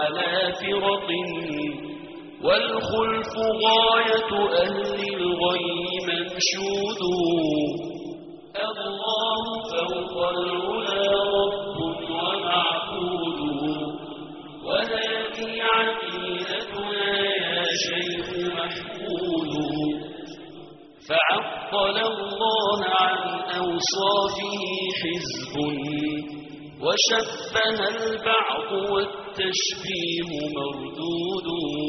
على فرق والخلف غاية أهل الغي منشود الله فوق العلا رب ومعبود وهذه عقيدتنا يا شيخ محمود فعطل الله عن أوصافه حزب وشبه البعض والتشبيه مردود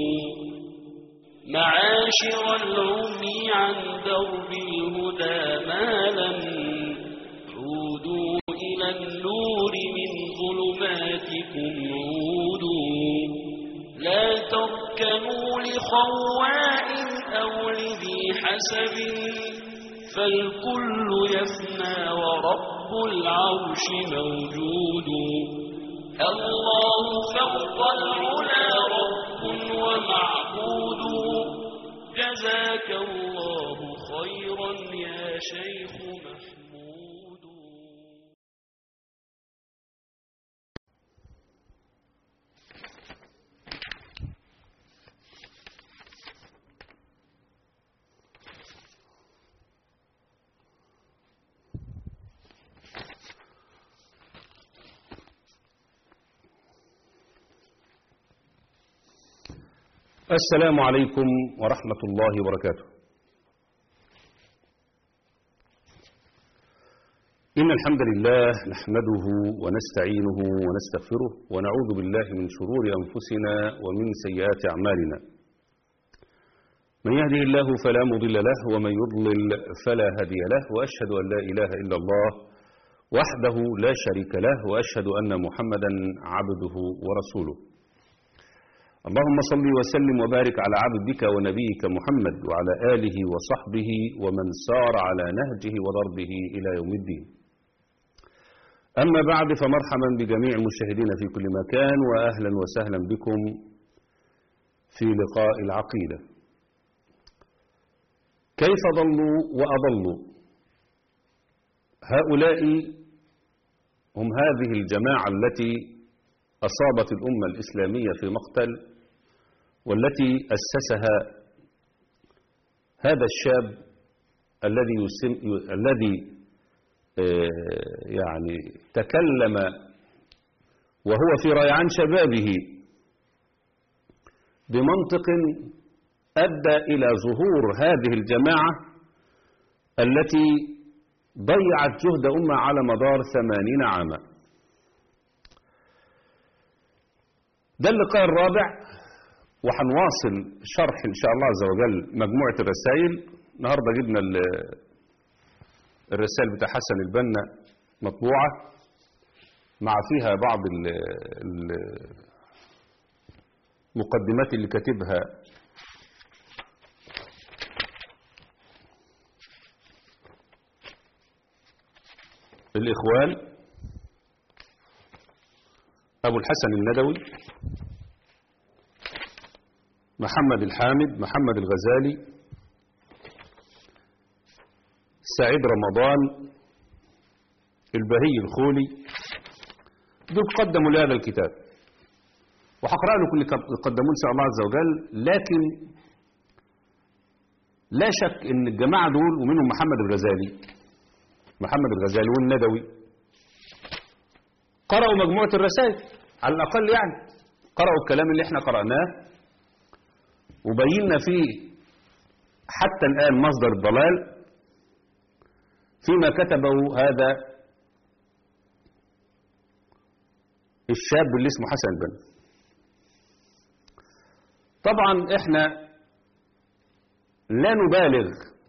معاشر العمي عن درب الهدى مالا عودوا إلى النور من ظلماتكم عودوا لا تركنوا لخواء أو لذي حسب فالكل يفنى ورب العرش موجود الله فوق العلا رب ومعبود جزاك الله خيرا يا شيخ محمود السلام عليكم ورحمة الله وبركاته إن الحمد لله نحمده ونستعينه ونستغفره ونعوذ بالله من شرور أنفسنا ومن سيئات أعمالنا من يهده الله فلا مضل له ومن يضلل فلا هادي له وأشهد أن لا إله إلا الله وحده لا شريك له وأشهد أن محمدا عبده ورسوله اللهم صل وسلم وبارك على عبدك ونبيك محمد وعلى آله وصحبه ومن سار على نهجه وضربه إلى يوم الدين أما بعد فمرحبا بجميع المشاهدين في كل مكان وأهلا وسهلا بكم في لقاء العقيدة كيف ضلوا وأضلوا هؤلاء هم هذه الجماعة التي أصابت الأمة الإسلامية في مقتل والتي أسسها هذا الشاب الذي يسم الذي يعني تكلم وهو في ريعان شبابه بمنطق أدى إلى ظهور هذه الجماعة التي ضيعت جهد أمة على مدار ثمانين عاما ده اللقاء الرابع وهنواصل شرح إن شاء الله عز وجل مجموعة الرسائل النهاردة جبنا الرسائل بتاع حسن البنا مطبوعة مع فيها بعض المقدمات اللي كاتبها الإخوان أبو الحسن الندوي محمد الحامد محمد الغزالي سعيد رمضان البهي الخولي دول قدموا لهذا الكتاب وهقرأ لكم اللي قدموه إن شاء الله عز وجل لكن لا شك ان الجماعة دول ومنهم محمد الغزالي محمد الغزالي والندوي قرأوا مجموعة الرسائل على الأقل يعني قرأوا الكلام اللي احنا قرأناه وبينا فيه حتى الآن مصدر الضلال فيما كتبه هذا الشاب اللي اسمه حسن البنا طبعا احنا لا نبالغ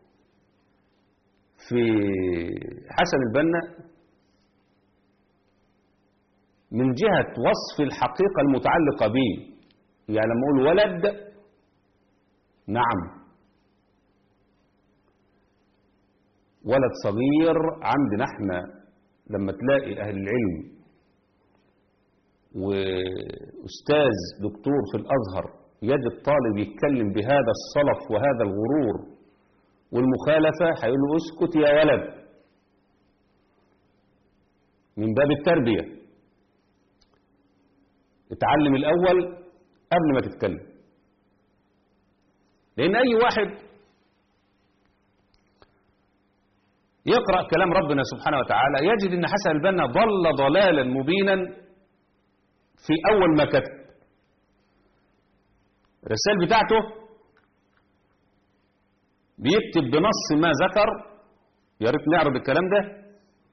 في حسن البنا من جهة وصف الحقيقة المتعلقة به يعني لما أقول ولد نعم ولد صغير عندنا احنا لما تلاقي أهل العلم وأستاذ دكتور في الأزهر يجد طالب يتكلم بهذا الصلف وهذا الغرور والمخالفة هيقول له اسكت يا ولد من باب التربية اتعلم الأول قبل ما تتكلم لأن أي واحد يقرأ كلام ربنا سبحانه وتعالى يجد أن حسن البنا ضل ضلالا مبينا في أول ما كتب الرسالة بتاعته بيكتب بنص ما ذكر يا ريت نعرض الكلام ده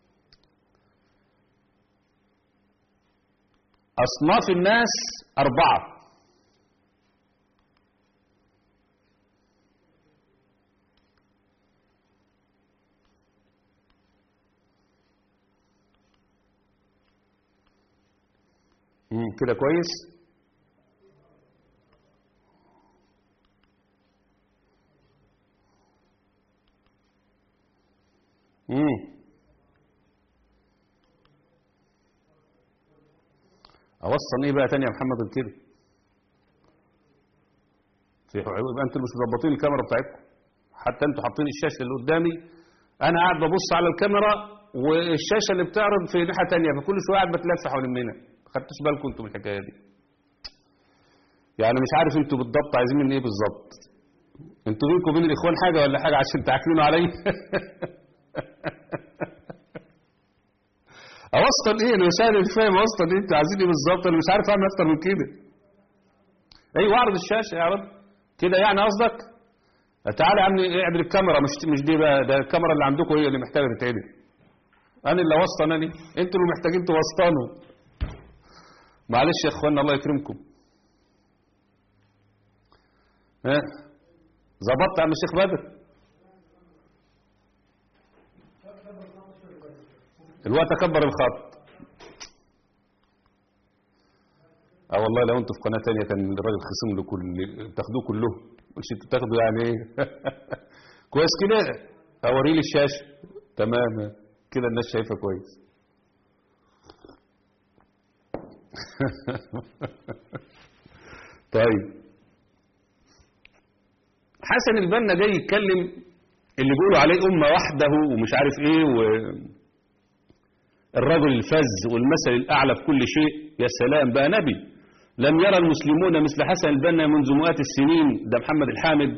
أصناف الناس أربعة مم، كده كويس مم. اوصل ايه بقى تاني يا محمد غير كده في يبقى انتوا مش مظبطين الكاميرا بتاعتكم حتى انتوا حاطين الشاشه اللي قدامي انا قاعد ببص على الكاميرا والشاشه اللي بتعرض في ناحيه تانية فكل شويه قاعد بتلف حوالين منها ما خدتوش بالكم انتوا من الحكايه دي يعني مش عارف انتوا بالضبط عايزين مني ايه بالظبط انتوا بينكم وبين الاخوان حاجه ولا حاجه عشان تعكنوا عليا اوصل ايه انا مش عارف فاهم اوصل ايه انتوا عايزين ايه بالظبط انا مش عارف اعمل اكتر من كده ايوه اعرض الشاشه يا رب كده يعني قصدك تعالى يا عم اعمل الكاميرا مش مش دي بقى ده الكاميرا اللي عندكم هي اللي محتاجه تتعدل انا اللي اوسطن انا انتوا اللي محتاجين توسطنوا معلش يا اخوانا الله يكرمكم ها ظبطت يا عم الشيخ بدر الوقت اكبر الخط اه والله لو انتوا في قناه تانية كان الراجل خصم له كل تاخدوه كله مش انتوا تاخدوا يعني ايه كويس كده اوري لي الشاشه تمام كده الناس شايفه كويس طيب حسن البنا جاي يتكلم اللي بيقولوا عليه أمة وحده ومش عارف ايه و الرجل الفز والمثل الأعلى في كل شيء يا سلام بقى نبي لم يرى المسلمون مثل حسن البنا منذ مئات السنين ده محمد الحامد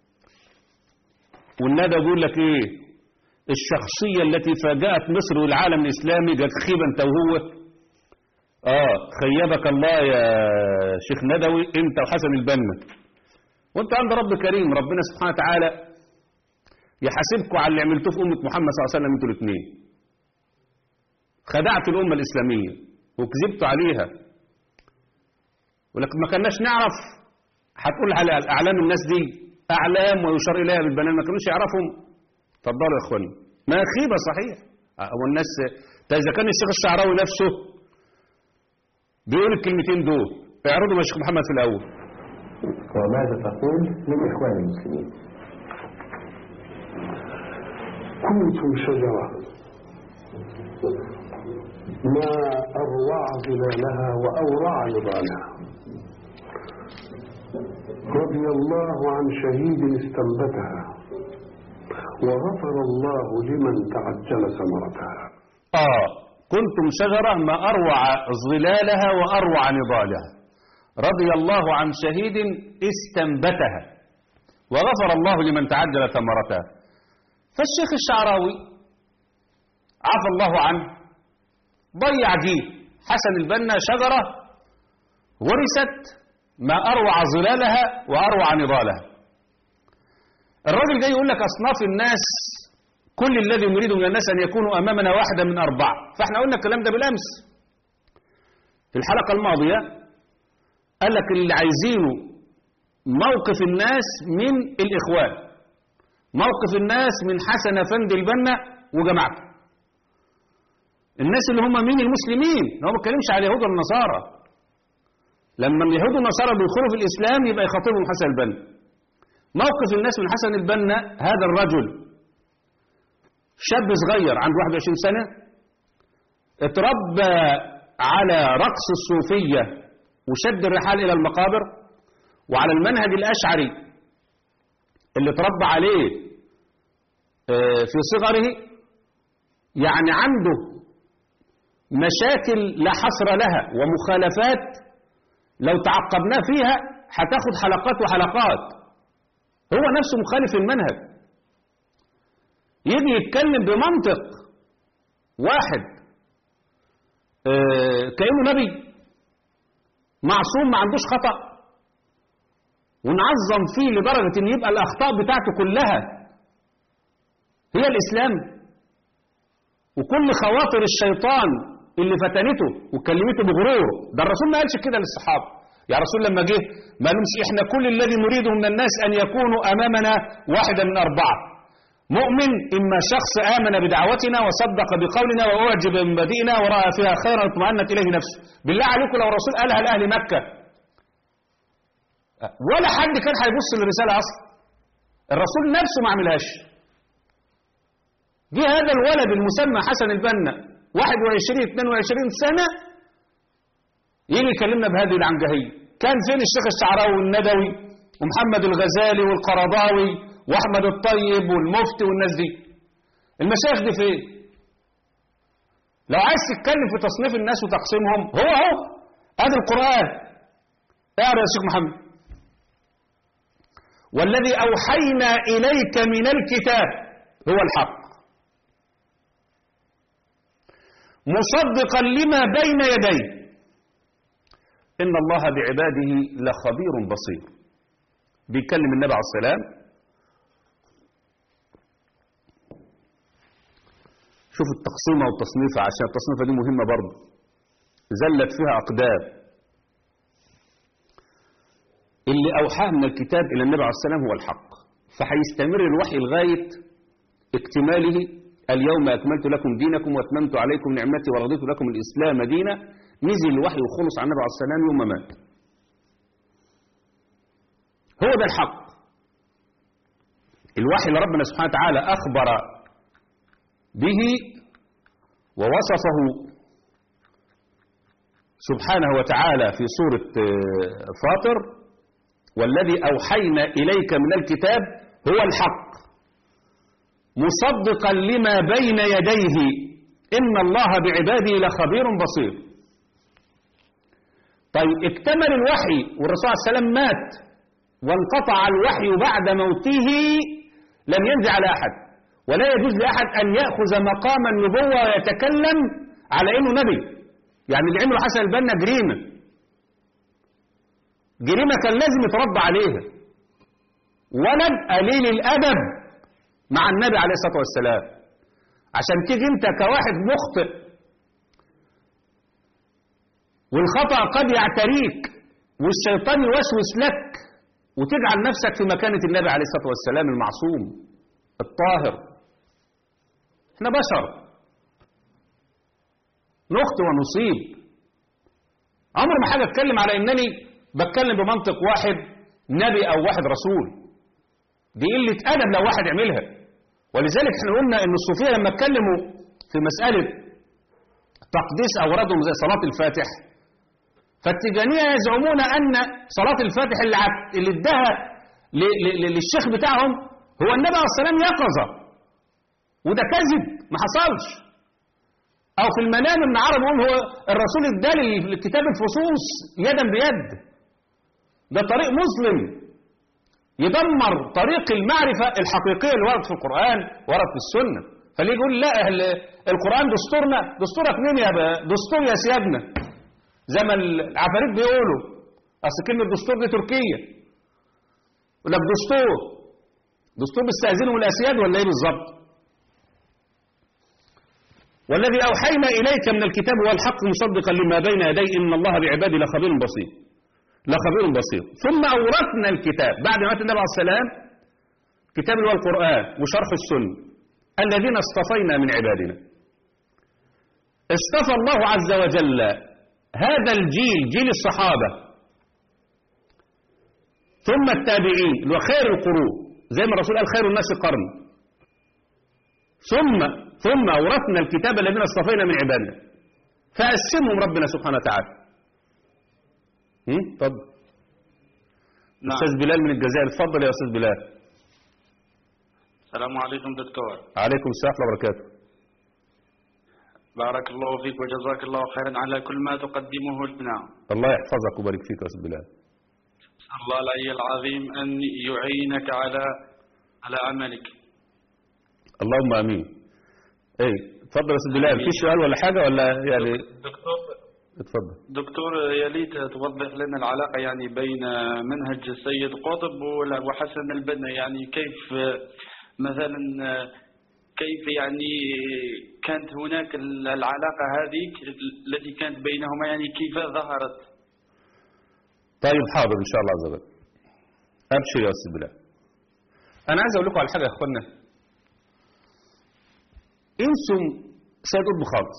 والندى بيقول لك ايه الشخصية التي فاجأت مصر والعالم الإسلامي قال خيبا انت وهو اه خيبك الله يا شيخ ندوي انت وحسن البنا وانت عند رب كريم ربنا سبحانه وتعالى يحاسبكم على اللي عملتوه في أمة محمد صلى الله عليه وسلم انتوا الاثنين خدعتوا الأمة الإسلامية وكذبتوا عليها ولكن ما كناش نعرف هتقول على أعلام الناس دي أعلام ويشار إليها بالبنان ما كانوش يعرفهم اتفضلوا يا إخواني ما خيبة صحيح هو الناس ده إذا كان الشيخ الشعراوي نفسه بيقول الكلمتين دول اعرضوا يا شيخ محمد في الأول وماذا تقول للإخوان المسلمين كنتم شجرة ما أروع ظلالها وأورع نضالها رضي الله عن شهيد استنبتها وغفر الله لمن تعجل ثمرتها آه كنتم شجرة ما أروع ظلالها وأروع نضالها رضي الله عن شهيد استنبتها وغفر الله لمن تعجل ثمرتها فالشيخ الشعراوي عفى الله عنه ضيع جيل حسن البنا شجرة ورثت ما أروع ظلالها وأروع نضالها الراجل جاي يقول لك أصناف الناس كل الذي نريد من الناس أن يكونوا أمامنا واحدة من أربعة فإحنا قلنا الكلام ده بالأمس في الحلقة الماضية قال لك اللي عايزينه موقف الناس من الإخوان موقف الناس من حسن أفندي البنا وجماعته الناس اللي هم مين المسلمين هو ما بيتكلمش على اليهود والنصارى لما اليهود والنصارى بيدخلوا في الإسلام يبقى يخاطبهم حسن البنا موقف الناس من حسن البنا هذا الرجل شاب صغير عنده 21 سنة اتربى على رقص الصوفية وشد الرحال إلى المقابر وعلى المنهج الأشعري اللي اتربى عليه في صغره يعني عنده مشاكل لا حصر لها ومخالفات لو تعقبناه فيها هتاخد حلقات وحلقات هو نفسه مخالف المنهج يجي يتكلم بمنطق واحد آه، كأنه نبي معصوم ما عندوش خطأ ونعظم فيه لدرجة ان يبقى الأخطاء بتاعته كلها هي الإسلام وكل خواطر الشيطان اللي فتنته وكلمته بغرور ده الرسول ما قالش كده للصحابة يا رسول لما جه ما لهمش احنا كل الذي نريده من الناس أن يكونوا أمامنا واحدا من أربعة مؤمن إما شخص آمن بدعوتنا وصدق بقولنا وأعجب بمبادئنا ورأى فيها خيرا اطمأنت إليه نفسه بالله عليكم لو الرسول قالها لأهل مكة ولا حد كان هيبص للرسالة أصلا الرسول نفسه ما عملهاش جه هذا الولد المسمى حسن البنا 21 22 سنة يجي يكلمنا بهذه العنجهية كان فين الشيخ الشعراوي والندوي ومحمد الغزالي والقرضاوي واحمد الطيب والمفتي والناس دي المشايخ دي فين لو عايز تتكلم في تصنيف الناس وتقسيمهم هو هو ادي القرآن اقرا يا شيخ محمد والذي أوحينا إليك من الكتاب هو الحق مصدقا لما بين يديه إن الله بعباده لخبير بصير بيكلم النبي عليه السلام شوف التقسيمة والتصنيفة عشان التصنيفة دي مهمة برضه زلت فيها أقدام اللي أوحاه من الكتاب إلى النبي عليه السلام هو الحق فهيستمر الوحي لغاية اكتماله اليوم أكملت لكم دينكم وأتممت عليكم نعمتي ورضيت لكم الإسلام دينا نزل الوحي وخلص على النبي عليه السلام يوم ما مات هو ده الحق الوحي اللي ربنا سبحانه وتعالى أخبر به ووصفه سبحانه وتعالى في سورة فاطر والذي أوحينا إليك من الكتاب هو الحق مصدقا لما بين يديه إن الله بعباده لخبير بصير طيب اكتمل الوحي والرسول عليه السلام مات وانقطع الوحي بعد موته لم ينزع على أحد ولا يجوز لأحد أن يأخذ مقام النبوة ويتكلم على إنه نبي يعني اللي عمله حسن البنا جريمة جريمة كان لازم يتربى عليها ولد قليل الأدب مع النبي عليه الصلاة والسلام عشان تيجي انت كواحد مخطئ والخطأ قد يعتريك والشيطان يوسوس لك وتجعل نفسك في مكانة النبي عليه الصلاة والسلام المعصوم الطاهر احنا بشر نخطئ ونصيب عمر ما حاجة اتكلم على انني بتكلم بمنطق واحد نبي او واحد رسول دي قلة ادب لو واحد يعملها ولذلك احنا قلنا ان الصوفية لما اتكلموا في مسألة تقديس أوردهم زي صلاة الفاتح فالتجانية يزعمون أن صلاة الفاتح اللي, عت... اللي اداها ل... ل... للشيخ بتاعهم هو النبي عليه السلام يقظة وده كذب ما حصلش أو في المنام ابن عرب يقول هو الرسول اداه لكتاب الفصوص يدا بيد ده طريق مسلم يدمر طريق المعرفة الحقيقية اللي ورد في القرآن ورد في السنة فليه يقول لا القرآن دستورنا دستورك مين يا دستور يا سيادنا زي ما العفاريت بيقولوا اصل كلمة دستور دي تركية يقول لك دستور دستور بيستأذنهم الأسياد ولا ايه بالظبط والذي أوحينا إليك من الكتاب هو الحق مصدقا لما بين يديه إن الله بعباده لخبير بصير لخبير بصير ثم أورثنا الكتاب بعد ما مات النبي عليه السلام كتاب اللي هو القرآن وشرح السنة الذين اصطفينا من عبادنا اصطفى الله عز وجل هذا الجيل جيل الصحابة ثم التابعين اللي هو خير القرون زي ما الرسول قال خير الناس قرن ثم ثم أورثنا الكتاب الذين اصطفينا من عبادنا فقسمهم ربنا سبحانه وتعالى اتفضل نعم. أستاذ بلال من الجزائر اتفضل يا أستاذ بلال السلام عليكم دكتور عليكم السلام ورحمة الله وبركاته بارك الله فيك وجزاك الله خيرا على كل ما تقدمه لنا الله يحفظك ويبارك فيك يا أستاذ بلال أسأل الله العلي العظيم أن يعينك على على عملك اللهم امين ايه اتفضل يا استاذ بلال في سؤال ولا حاجه ولا يعني دكتور اتفضل دكتور يا ليت توضح لنا العلاقة يعني بين منهج السيد قطب ولا- وحسن البنا يعني كيف مثلا كيف يعني كانت هناك العلاقة هذه التي كانت بينهما يعني كيف ظهرت طيب حاضر ان شاء الله عز وجل ابشر يا استاذ بلال انا عايز اقول لكم على حاجه يا اخوانا انسوا سيد قطب خالص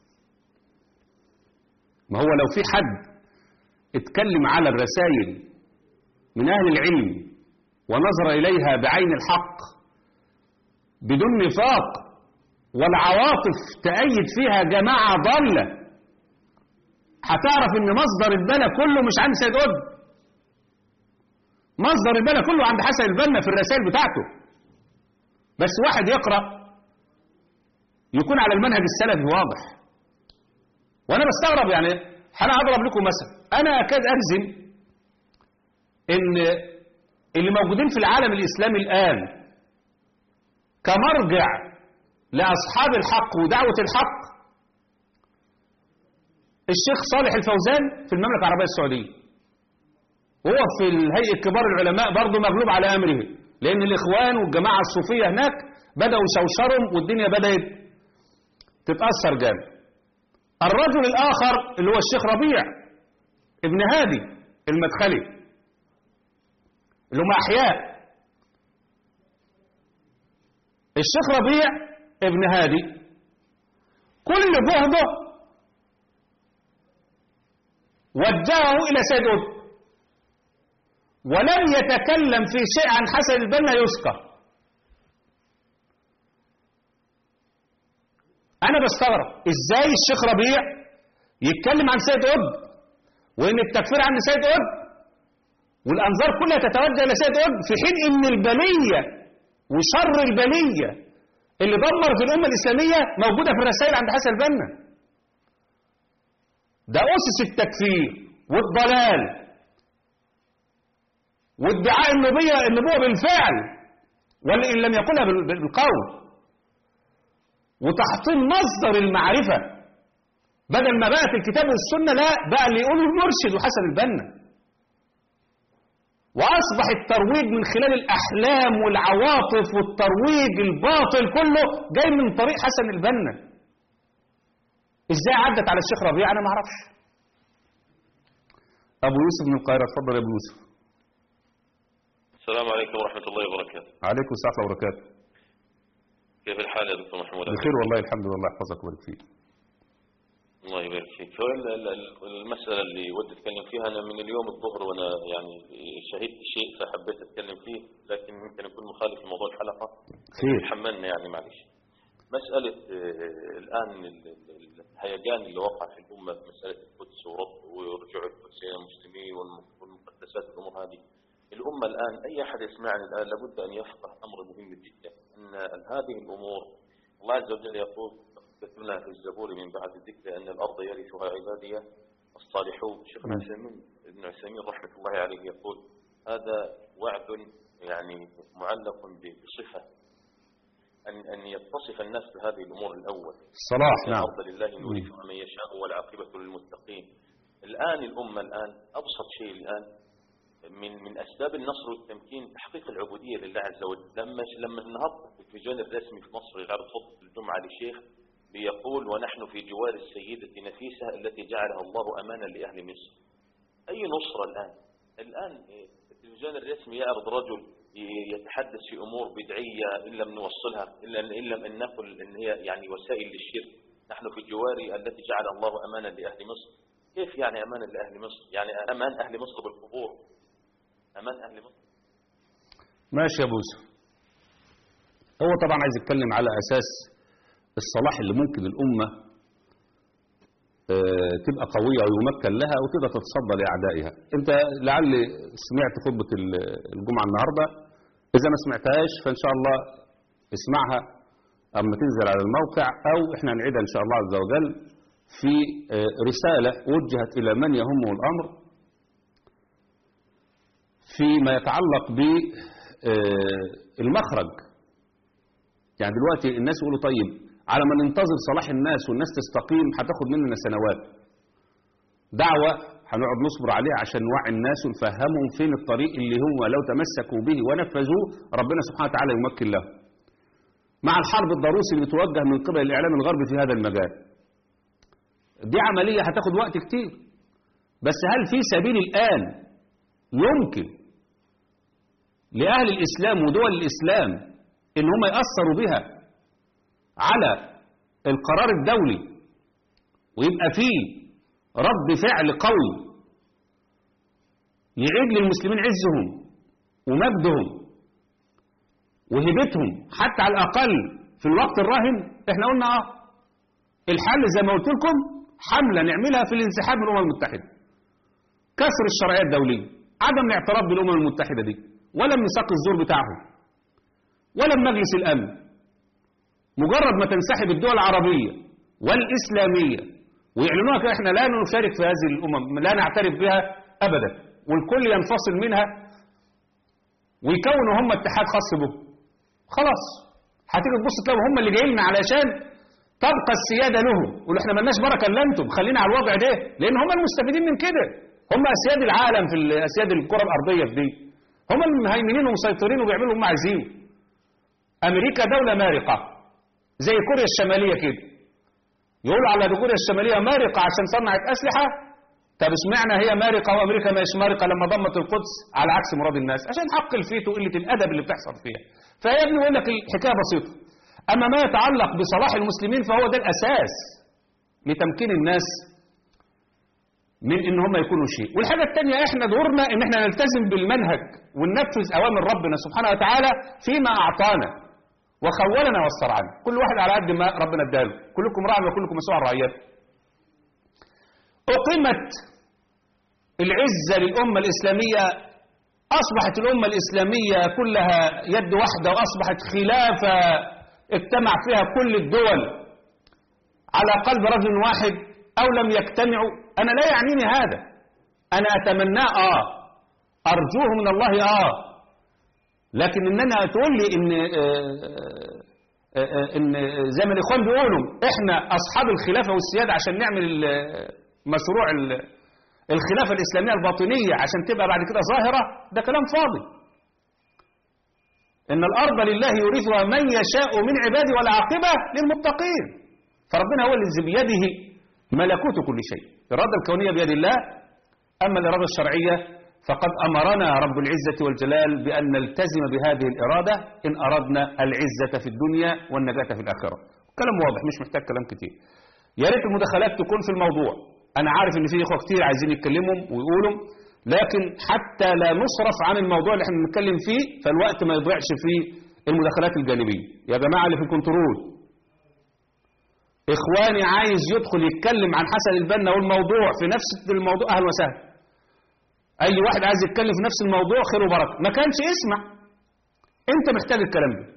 ما هو لو في حد اتكلم على الرسائل من اهل العلم ونظر اليها بعين الحق بدون نفاق والعواطف تأيد فيها جماعة ضالة هتعرف ان مصدر البنا كله مش عند سيد قطب مصدر البنا كله عند حسن البنا في الرسائل بتاعته بس واحد يقرأ يكون على المنهج السلفي واضح وانا بستغرب يعني انا هضرب لكم مثل انا اكاد اجزم ان اللي موجودين في العالم الاسلامي الان كمرجع لاصحاب الحق ودعوه الحق الشيخ صالح الفوزان في المملكه العربيه السعوديه وهو في الهيئه كبار العلماء برضه مغلوب على امره لان الاخوان والجماعه الصوفيه هناك بداوا يشوشروا والدنيا بدات تتاثر جامد الرجل الآخر اللي هو الشيخ ربيع ابن هادي المدخلي اللي هم أحياء الشيخ ربيع ابن هادي كل جهده وجهه إلى سيد قطب ولم يتكلم في شيء عن حسن البنا يذكر انا بستغرب ازاي الشيخ ربيع يتكلم عن سيد قطب وان التكفير عند سيد قطب والانظار كلها تتوجه الى سيد قطب في حين ان البليه وشر البليه اللي دمر في الامه الاسلاميه موجوده في الرسائل عند حسن البنا ده اسس التكفير والضلال وادعاء النبوه النبوه بالفعل ولا ان لم يقلها بال- بالقول وتحطيم مصدر المعرفة بدل ما بقت الكتاب والسنة لا بقى اللي يقوله المرشد وحسن البنا وأصبح الترويج من خلال الأحلام والعواطف والترويج الباطل كله جاي من طريق حسن البنا ازاي عدت على الشيخ ربيع انا ما اعرفش ابو يوسف من القاهره اتفضل يا ابو يوسف السلام عليكم ورحمة الله وبركاته عليكم السلام ورحمه الله وبركاته كيف الحال يا دكتور محمود بخير والله الحمد لله الله يحفظك ويبارك فيك الله يبارك فيك هو ال- ال- ال- المسألة اللي ودي أتكلم فيها أنا من اليوم الظهر وأنا يعني شهدت شيء فحبيت أتكلم فيه لكن يمكن يكون مخالف لموضوع الحلقة خير تحملنا يعني معلش مسألة آه، الآن ال- ال- الهيجان اللي وقع في الأمة في مسألة القدس ورب ورجوع القدس إلى المسلمين والم- والمقدسات والأمور هذه الأمة الآن أي أحد يسمعني الآن لابد أن يفقه أمر مهم جدا أن هذه الأمور الله عز وجل يقول كتبنا في الزبور من بعد الذكر أن الأرض يرثها عبادي الصالحون شيخنا عثيمين ابن عثيمين رحمة الله عليه يقول هذا وعد يعني معلق بصفة أن أن يتصف الناس بهذه الأمور الأول الصلاح إن نعم الأرض لله نورثها من يشاء والعاقبة للمتقين الآن الأمة الآن أبسط شيء الآن من من أسباب النصر والتمكين تحقيق العبودية لله عز وجل لما لما النهارده في التلفزيون الرسمي في مصر يعرض خطبة الجمعة لشيخ بيقول ونحن في جوار السيدة نفيسة التي جعلها الله أمانا لأهل مصر أي نصرة الآن الآن إيه، التلفزيون الرسمي يعرض رجل ي- يتحدث في أمور بدعية إن لم نوصلها إلا إن لم أن نقل إن هي يعني وسائل للشرك نحن في جوار التي جعلها الله أمانا لأهل مصر كيف يعني أمانا لأهل مصر يعني أمان أهل مصر بالقبور أمان أهل مصر ماشي يا ابو يوسف هو طبعا عايز يتكلم على اساس الصلاح اللي ممكن الامه آه، تبقى قويه ويمكن لها وتقدر تتصدى لاعدائها انت لعل سمعت خطبه ال- الجمعه النهارده اذا ما سمعتهاش فان شاء الله اسمعها أما تنزل على الموقع أو إحنا نعيدها إن شاء الله عز وجل في آه، رسالة وجهت إلى من يهمه الأمر فيما يتعلق بالمخرج يعني دلوقتي الناس يقولوا طيب على ما ننتظر صلاح الناس والناس تستقيم هتاخد مننا سنوات دعوة هنقعد نصبر عليها عشان نوعي الناس ونفهمهم فين الطريق اللي هم لو تمسكوا به ونفذوه ربنا سبحانه وتعالى يمكن له مع الحرب الضروسي اللي بتوجه من قبل الإعلام الغربي في هذا المجال دي عملية هتاخد وقت كتير بس هل في سبيل الآن يمكن لأهل الإسلام ودول الإسلام إن هم يأثروا بها على القرار الدولي ويبقى فيه رد فعل قوي يعيد للمسلمين عزهم ومجدهم وهبتهم حتى على الأقل في الوقت الراهن احنا قلنا اه الحل زي ما قلت لكم حملة نعملها في الانسحاب من الأمم المتحدة كسر الشرعية الدولية عدم الاعتراف بالأمم المتحدة دي ولا ميثاق الزور بتاعهم ولا مجلس الأمن مجرد ما تنسحب الدول العربية والإسلامية ويعلنوها كده احنا لا نشارك في هذه الأمم لا نعترف بها أبدا والكل ينفصل منها ويكونوا هم اتحاد خاص به خلاص هتيجي تبص تلاقوا هم اللي جايين علشان تبقى السيادة لهم يقولوا احنا مالناش بركة الا انتم خلينا على الوضع ده لان هم المستفيدين من كده هم اسياد العالم في ال- اسياد الكرة الارضية في دي هم المهيمنين ومسيطرين وبيعملوا اللي هم عايزينه امريكا دولة مارقة زي كوريا الشمالية كده يقولوا على كوريا الشمالية مارقة عشان صنعت اسلحة طب اشمعنى هي مارقة وامريكا مش مارقة لما ضمت القدس على عكس مراد الناس عشان حق الفيت وقلة الادب اللي بتحصل فيها فهي ابني يقول لك الحكاية بسيطة اما ما يتعلق بصلاح المسلمين فهو ده الاساس لتمكين الناس من ان هم يكونوا شيء والحاجة الثانية احنا دورنا ان احنا نلتزم بالمنهج وننفذ اوامر ربنا سبحانه وتعالى فيما اعطانا وخولنا واسترعانا كل واحد على قد ما ربنا اداله كلكم راع وكلكم مسؤول عن رعيته أقيمت العزة للأمة الإسلامية أصبحت الأمة الإسلامية كلها يد واحدة وأصبحت خلافة اجتمع فيها كل الدول على قلب رجل واحد أو لم يجتمعوا أنا لا يعنيني هذا أنا أتمناه آه أرجوه من الله آه لكن إننا تقول لي إن آه آه آه إن زي ما الإخوان بيقولوا إحنا أصحاب الخلافة والسيادة عشان نعمل ال- مشروع ال- الخلافة الإسلامية الباطنية عشان تبقى بعد كده ظاهرة ده كلام فاضي إن الأرض لله يورثها من يشاء من عباده والعاقبة للمتقين فربنا هو الذي بيده ملكوت كل شيء الإرادة الكونية بيد الله أما الإرادة الشرعية فقد أمرنا رب العزة والجلال بأن نلتزم بهذه الإرادة إن أردنا العزة في الدنيا والنجاة في الآخرة كلام واضح مش محتاج كلام كتير يا ريت المداخلات تكون في الموضوع انا عارف ان في اخوه كتير عايزين يتكلموا ويقولوا لكن حتى لا نصرف عن الموضوع اللي احنا بنتكلم فيه فالوقت ما يضيعش في المداخلات الجانبيه يا جماعه اللي في الكنترول اخواني عايز يدخل يتكلم عن حسن البنا والموضوع في نفس الموضوع اهلا وسهلا اي واحد عايز يتكلم في نفس الموضوع خير وبركه ما كانش اسمع انت محتاج الكلام ده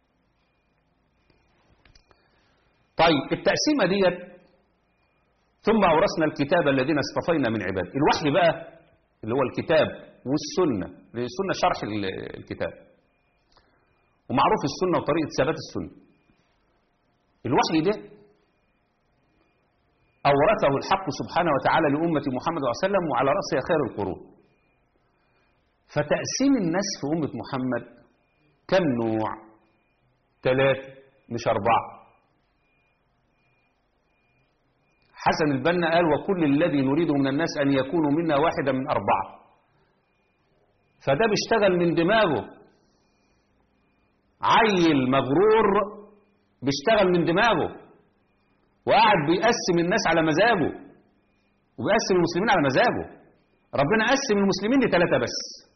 طيب التقسيمه ديت ثم أورثنا الكتاب الذين اصطفينا من عباد الوحي بقى اللي هو الكتاب والسنة لأن السنة شرح ال- الكتاب ومعروف السنة وطريقة ثبات السنة الوحي ده أورثه الحق سبحانه وتعالى لأمة محمد صلى الله عليه وسلم وعلى رأسها خير القرون فتقسيم الناس في أمة محمد كم نوع ثلاثة مش أربعة حسن البنا قال وكل الذي نريده من الناس أن يكونوا منا واحدا من أربعة فده بيشتغل من دماغه عيل مغرور بيشتغل من دماغه وقاعد بيقسم الناس على مزاجه وبيقسم المسلمين على مزاجه ربنا قسم المسلمين لثلاثة بس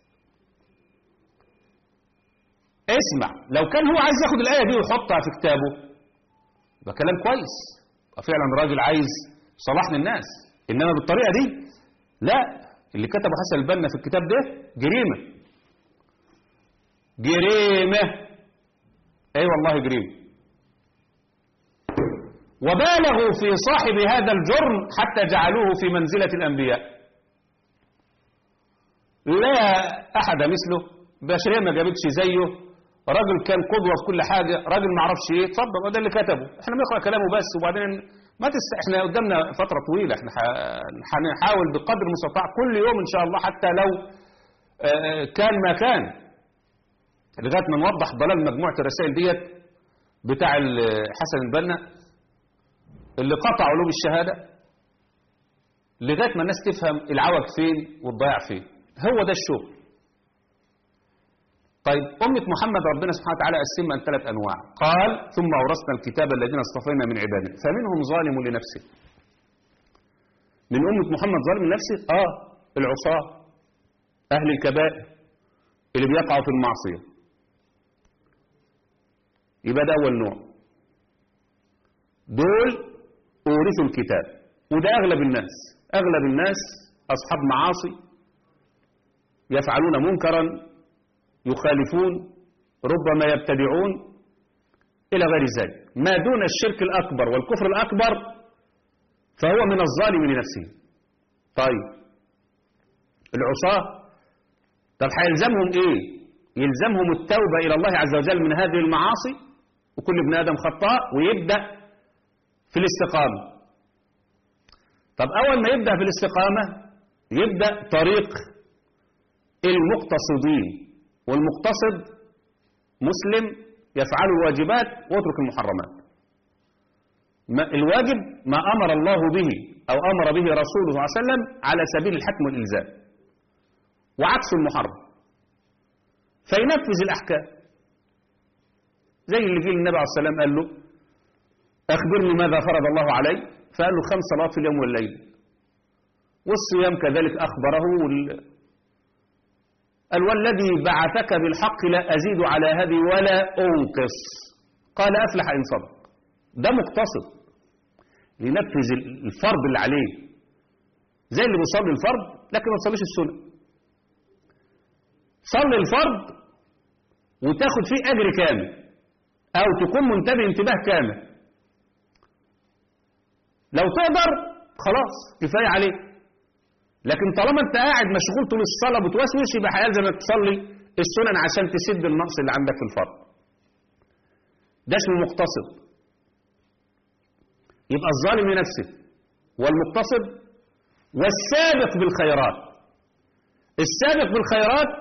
اسمع لو كان هو عايز ياخد الآية دي ويحطها في كتابه ده كلام كويس فعلا راجل عايز صلاح للناس انما بالطريقه دي لا اللي كتبه حسن البنا في الكتاب ده جريمه جريمه اي والله جريمه وبالغوا في صاحب هذا الجرم حتى جعلوه في منزلة الأنبياء لا أحد مثله بشرية ما جابتش زيه راجل كان قدوة في كل حاجة راجل ما عرفش ايه اتفضل وده اللي كتبه احنا بنقرأ كلامه بس وبعدين ما تست... احنا قدامنا فترة طويلة احنا ح... هنحاول بقدر المستطاع كل يوم ان شاء الله حتى لو آه، كان ما كان لغاية ما نوضح ضلال مجموعة الرسائل ديت بتاع ال- حسن البنا اللي قطع علوم الشهادة لغاية ما الناس تفهم العوج فين والضياع فين هو ده الشغل طيب أمة محمد ربنا سبحانه وتعالى قسمها لثلاث أنواع قال ثم أورثنا الكتاب الذين اصطفينا من عبادنا فمنهم ظالم لنفسه من أمة محمد ظالم لنفسه آه العصاة أهل الكبائر اللي بيقعوا في المعصية يبقى ده أول نوع دول أورثوا الكتاب وده أغلب الناس أغلب الناس أصحاب معاصي يفعلون منكرا يخالفون ربما يبتدعون إلى غير ذلك ما دون الشرك الأكبر والكفر الأكبر فهو من الظالم لنفسه طيب العصاة طب هيلزمهم إيه يلزمهم التوبة إلى الله عز وجل من هذه المعاصي وكل ابن آدم خطاء ويبدأ في الاستقامة طب أول ما يبدأ في الاستقامة يبدأ طريق المقتصدين والمقتصد مسلم يفعل الواجبات ويترك المحرمات ما الواجب ما أمر الله به أو أمر به رسوله صلى الله عليه وسلم على سبيل الحكم والإلزام وعكس المحرم فينفذ الأحكام زي اللي جه النبي عليه السلام قال له أخبرني ماذا فرض الله علي فقال له خمس صلوات في اليوم والليل والصيام كذلك أخبره وال... قال والذي بعثك بالحق لا أزيد على هذه ولا أنقص قال أفلح إن صدق ده مقتصد لينفذ الفرض اللي عليه زي اللي بيصلي الفرض لكن ما بيصليش السنة صلي الفرض وتاخد فيه أجر كامل أو تكون منتبه انتباه كامل لو تقدر خلاص كفاية عليك لكن طالما انت قاعد مشغول طول الصلاة بتوسوس يبقى هيلزمك تصلي السنن عشان تسد النقص اللي عندك في الفرض ده اسمه مقتصد يبقى الظالم لنفسه والمقتصد والسابق بالخيرات السابق بالخيرات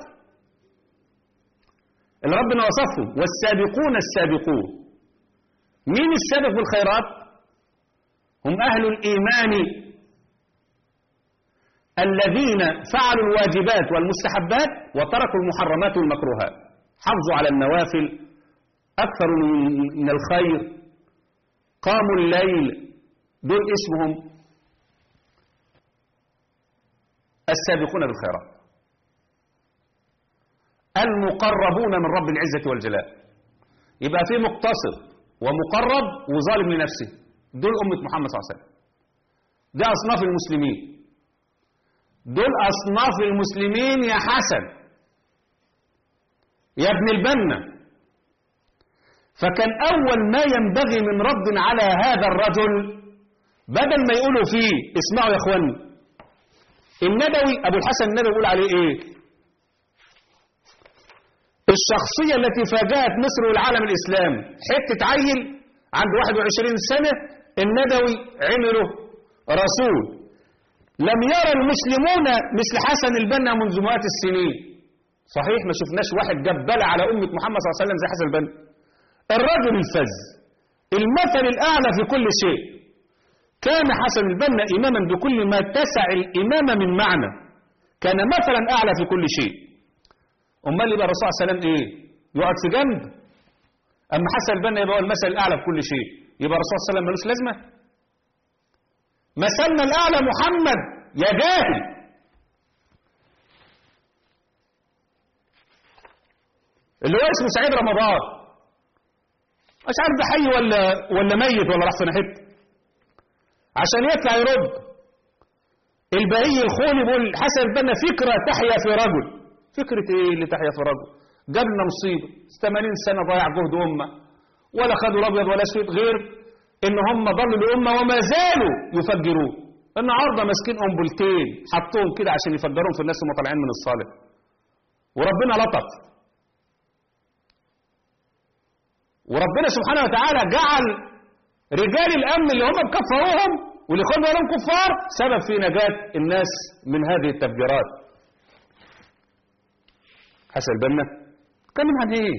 اللي ربنا وصفه والسابقون السابقون مين السابق بالخيرات هم أهل الإيمان الذين فعلوا الواجبات والمستحبات وتركوا المحرمات والمكروهات حافظوا على النوافل أكثر من الخير قاموا الليل دول اسمهم السابقون بالخيرات المقربون من رب العزة والجلال يبقى في مقتصد ومقرب وظالم لنفسه دول أمة محمد صلى الله عليه وسلم دي أصناف المسلمين دول أصناف المسلمين يا حسن يا ابن البنا فكان أول ما ينبغي من رد على هذا الرجل بدل ما يقولوا فيه اسمعوا يا اخواني النبوي أبو الحسن النبوي يقول عليه إيه الشخصية التي فاجأت مصر والعالم الإسلامي حتة عيل عنده 21 سنة النبوي عمله رسول لم يرى المسلمون مثل حسن البنا منذ مئات السنين صحيح ما شفناش واحد جبل على أمة محمد صلى الله عليه وسلم زي حسن البنا الرجل الفز المثل الأعلى في كل شيء كان حسن البنا إماما بكل ما تسع الإمامة من معنى كان مثلا أعلى في كل شيء أمال يبقى الرسول صلى الله عليه وسلم إيه يقعد في جنب أما حسن البنا يبقى هو المثل الأعلى في كل شيء يبقى الرسول صلى الله عليه وسلم ملوش لازمة مثلنا الأعلى محمد يا جاهل اللي هو اسمه سعيد رمضان مش عارف ده حي ولا ولا ميت ولا راح في ناحيته عشان يطلع يرد البهي الخولي بيقول حسن البنا فكرة تحيا في رجل فكرة ايه اللي تحيا في رجل جابنا مصيبة 80 سنة ضيع جهد أمة ولا خدوا الأبيض ولا أسود غير ان هم ضلوا الامه وما زالوا يفجرون النهارده ماسكين قنبلتين حطوهم كده عشان يفجروهم في الناس وهم طالعين من الصالح وربنا لطف وربنا سبحانه وتعالى جعل رجال الامن اللي هم مكفروهم واللي كانوا لهم كفار سبب في نجاه الناس من هذه التفجيرات حسن البنا اتكلم عن ايه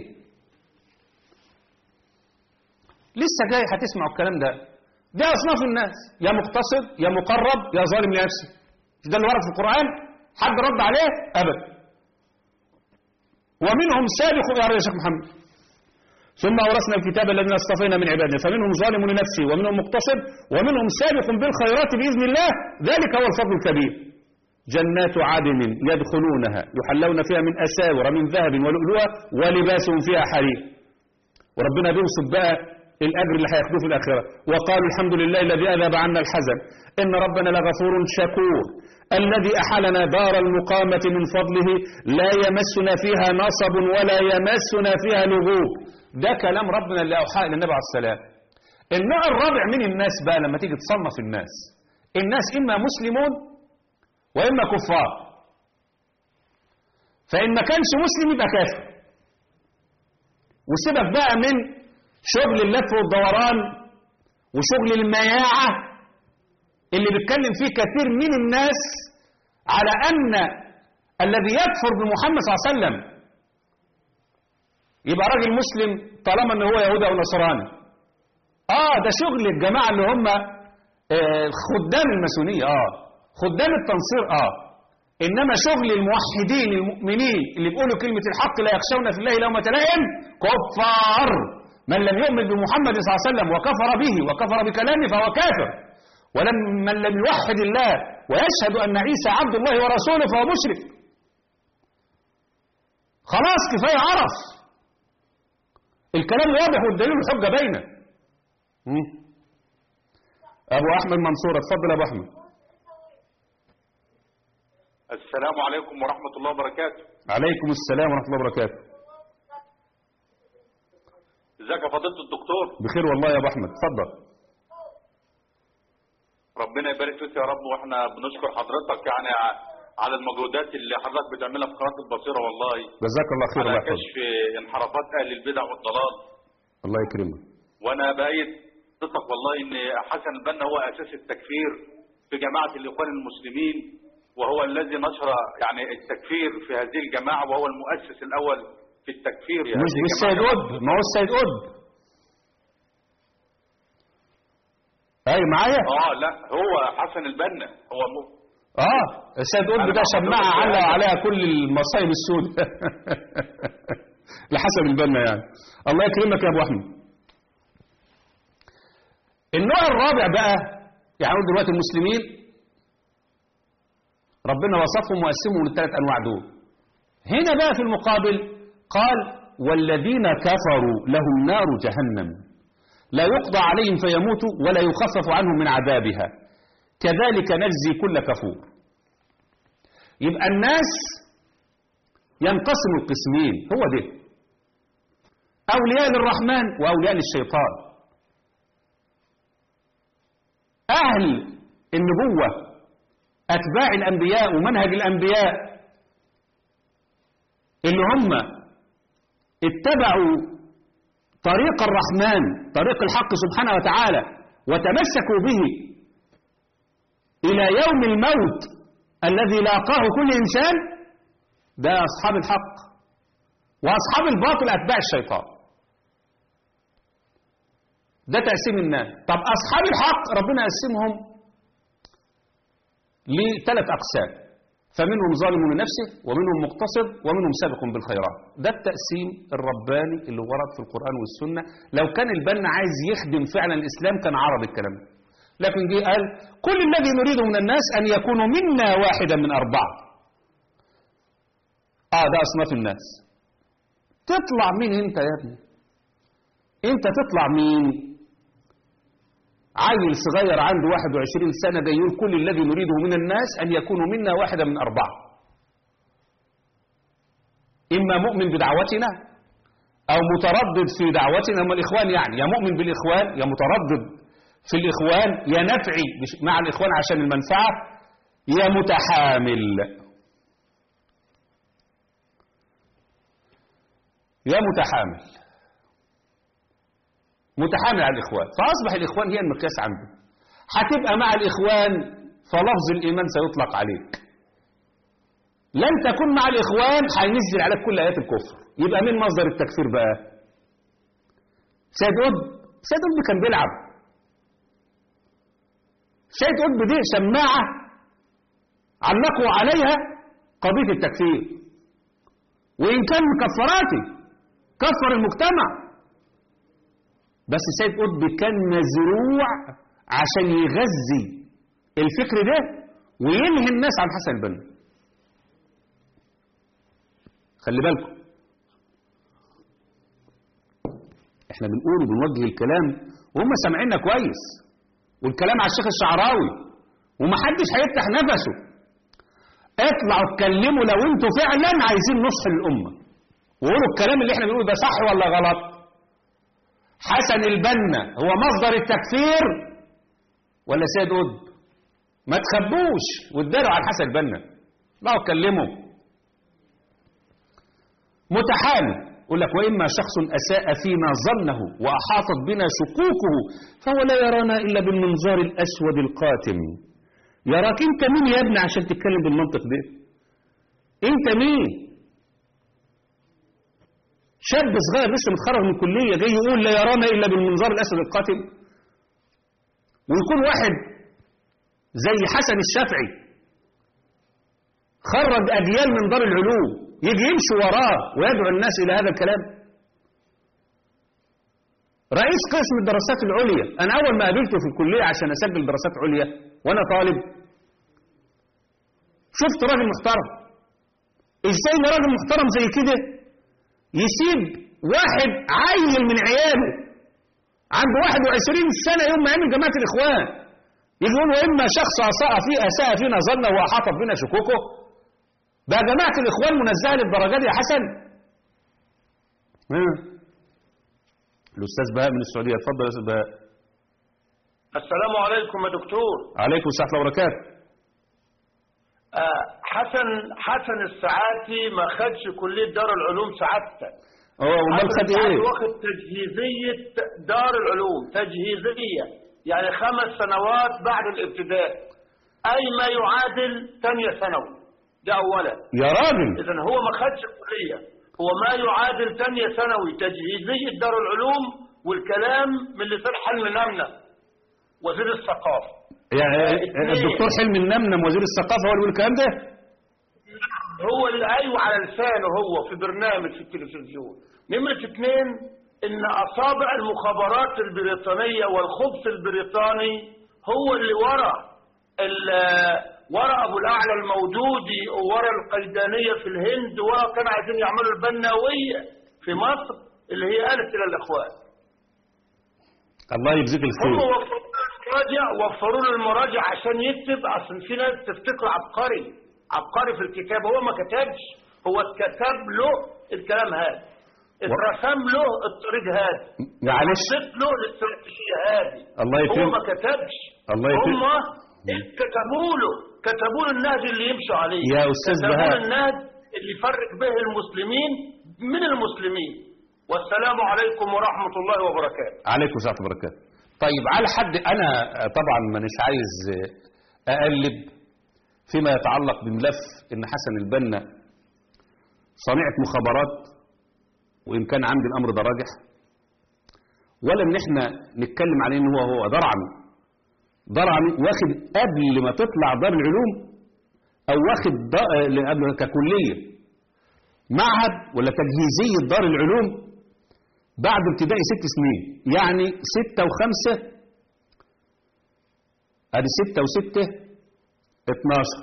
لسه جاي هتسمعوا الكلام ده ده اصناف الناس يا مقتصد يا مقرب يا ظالم لنفسه مش ده اللي ورد في القران حد رد عليه ابدا ومنهم سابق يا شيخ محمد ثم أورثنا الكتاب الذين اصطفينا من عبادنا فمنهم ظالم لنفسه ومنهم مقتصد ومنهم سابق بالخيرات بإذن الله ذلك هو الفضل الكبير جنات عدن يدخلونها يحلون فيها من أساور من ذهب ولؤلؤا ولباسهم فيها حرير وربنا بيوصف بقى الأجر اللي هياخدوه في الآخرة وقالوا الحمد لله الذي أذهب عنا الحزن إن ربنا لغفور شكور الذي أحلنا دار المقامة من فضله لا يمسنا فيها نصب ولا يمسنا فيها لغوب ده كلام ربنا اللي أوحاه إلى النبي عليه السلام النوع الرابع من الناس بقى لما تيجي تصنف الناس الناس إما مسلمون وإما كفار فإن ما كانش مسلم يبقى كافر وسيبك بقى من شغل اللف والدوران وشغل المياعة اللي بيتكلم فيه كثير من الناس على أن الذي يكفر بمحمد صلى الله عليه وسلم يبقى راجل مسلم طالما ان هو يهودي او نصراني اه ده شغل الجماعه اللي هم آه خدام الماسونيه اه خدام التنصير اه انما شغل الموحدين المؤمنين اللي بيقولوا كلمه الحق لا يخشون في الله لومه لائم كفار من لم يؤمن بمحمد صلى الله عليه وسلم وكفر به وكفر بكلامه فهو كافر ولم من لم يوحد الله ويشهد ان عيسى عبد الله ورسوله فهو مشرك خلاص كفايه عرف الكلام واضح والدليل الحجة باينة أبو أحمد منصور اتفضل يا أبو أحمد السلام عليكم ورحمة الله وبركاته عليكم السلام ورحمة الله وبركاته ازيك يا فضيلة الدكتور بخير والله يا أبو أحمد اتفضل ربنا يبارك فيك يا رب واحنا بنشكر حضرتك يعني على المجهودات اللي حضرتك بتعملها في قناة البصيرة والله جزاك الله خير الله على يحفظك كشف انحرافات أهل البدع والضلال الله يكرمك وانا بأيد صدق والله ان حسن البنا هو اساس التكفير في جماعة الاخوان المسلمين وهو الذي نشر يعني التكفير في هذه الجماعة وهو المؤسس الاول في التكفير في مش هذه مش سيد الجماعة. قطب ما هو السيد قطب اي معايا اه لا هو حسن البنا هو م... اه السيد قطب أنا ده مع شماعة حضرتك على يعني. عليها كل المصايب السود لحسب البنا يعني الله يكرمك يا ابو احمد النوع الرابع بقى يعني نقول دلوقتي المسلمين ربنا وصفهم وقسمهم للثلاث انواع دول هنا بقى في المقابل قال والذين كفروا لهم نار جهنم لا يقضى عليهم فيموتوا ولا يخفف عنهم من عذابها كذلك نجزي كل كفور يبقى الناس ينقسم القسمين هو ده أولياء للرحمن وأولياء للشيطان أهل النبوة أتباع الأنبياء ومنهج الأنبياء اللي هم اتبعوا طريق الرحمن طريق الحق سبحانه وتعالى وتمسكوا به إلى يوم الموت الذي لاقاه كل إنسان ده أصحاب الحق وأصحاب الباطل أتباع الشيطان ده تقسيم الناس طب أصحاب الحق ربنا قسمهم لثلاث أقسام فمنهم ظالم لنفسه ومنهم مقتصد ومنهم سابق بالخيرات ده التقسيم الرباني اللي ورد في القرآن والسنة لو كان البنا عايز يخدم فعلا الإسلام كان عرض الكلام ده لكن جه قال كل الذي نريده من الناس أن يكونوا منا واحدا من أربعة آه ده أصناف الناس تطلع مين أنت يا ابني أنت تطلع مين عيل صغير عنده 21 سنة ده يقول كل الذي نريده من الناس أن يكونوا منا واحدا من أربعة إما مؤمن بدعوتنا أو متردد في دعوتنا هم الإخوان يعني يا مؤمن بالإخوان يا متردد في الإخوان يا نفعي بش- مع الإخوان عشان المنفعة يا متحامل يا متحامل متحامل على الإخوان فأصبح الإخوان هي المقياس عنده هتبقى مع الإخوان فلفظ الإيمان سيطلق عليك لن تكون مع الإخوان هينزل عليك كل آيات الكفر يبقى مين مصدر التكفير بقى سيد قطب سيد قطب كان بيلعب سيد قطب دي سماعة علقوا عليها قضية التكفير وإن كان مكفراتي كفر المجتمع بس سيد قطب كان مزروع عشان يغذي الفكر ده وينهي الناس عن حسن البنا خلي بالكم احنا بنقول وبنوجه الكلام وهم سامعيننا كويس والكلام على الشيخ الشعراوي ومحدش هيفتح نفسه اطلعوا اتكلموا لو انتوا فعلا عايزين نصح للامه وقولوا الكلام اللي احنا بنقوله ده صح ولا غلط حسن البنا هو مصدر التكفير ولا سيد قطب ما تخبوش واداروا على حسن البنا اطلعوا اتكلموا متحامل يقول لك وإما شخص أساء فيما ظنه وأحاطت بنا شكوكه فهو لا يرانا إلا بالمنظار الأسود القاتم يراك أنت مين يا ابني عشان تتكلم بالمنطق ده أنت مين شاب صغير لسه متخرج من الكلية جاي يقول لا يرانا إلا بالمنظار الأسود القاتم ويكون واحد زي حسن الشافعي خرج أجيال من دار العلوم يجي يمشي وراه ويدعو الناس إلى هذا الكلام رئيس قسم الدراسات العليا أنا أول ما قابلته في الكلية عشان أسجل دراسات عليا وأنا طالب شفت راجل محترم إزاي إن راجل محترم زي كده يسيب واحد عيل من عياله عنده 21 سنة يوم ما يعمل جماعة الإخوان يجي يقول وإما شخص أساء في أساء فينا ظنه وأحاط بنا شكوكه بقى جماعة الإخوان منزهة للدرجات دي يا حسن ها. الأستاذ بهاء من السعودية اتفضل يا أستاذ بهاء السلام عليكم يا دكتور عليكم السلام ورحمة الله وبركاته آه، حسن حسن الساعاتي ما خدش كلية دار العلوم سعادتك هو أمال حسن خد الساعاتي إيه؟ واخد تجهيزية دار العلوم تجهيزية يعني خمس سنوات بعد الابتداء أي ما يعادل ثانية ثانوي ده أولا يا راجل إذا هو ما خدش كلية هو ما يعادل ثانية ثانوي تجهيزية دار العلوم والكلام من لسان حلم نمنة وزير الثقافة يعني اثنين. الدكتور حلمي النمنم وزير الثقافة هو اللي بيقول الكلام ده؟ هو اللي ايوه على لسانه هو في برنامج في التلفزيون نمرة اثنين ان اصابع المخابرات البريطانية والخبث البريطاني هو اللي ورا ال- ورا ابو الاعلى المودودي وورا القيدانية في الهند ورا كانوا عايزين يعملوا البناوية في مصر اللي هي قالت الى الاخوان الله يجزيك هم الخير وفروا له المراجع وفروا له المراجع عشان يكتب اصل في ناس تفتكر عبقري عبقري في الكتابه هو ما كتبش هو اتكتب له الكلام هذا اترسم له الطريق هذا معلش حطيت له الاستراتيجيه هذه الله هو يكرمك ما كتبش الله يكرمك. هم كتبوا له كتبوا له النهج اللي يمشوا عليه يا أستاذ كتبوا بهاء. له النهج اللي يفرق به المسلمين من المسلمين والسلام عليكم ورحمه الله وبركاته عليكم السلام ورحمة الله وبركاته طيب على حد أنا طبعا مانيش عايز أقلب فيما يتعلق بملف إن حسن البنا صنيعة مخابرات وإن كان عندي الأمر ده راجح ولا إن إحنا نتكلم عليه إن هو هو درعم درعم واخد قبل ما تطلع دار العلوم أو واخد دا- قبل ككلية معهد ولا تجهيزية دار العلوم بعد ابتدائي ست سنين يعني ستة وخمسة ادي ستة وستة اتناشر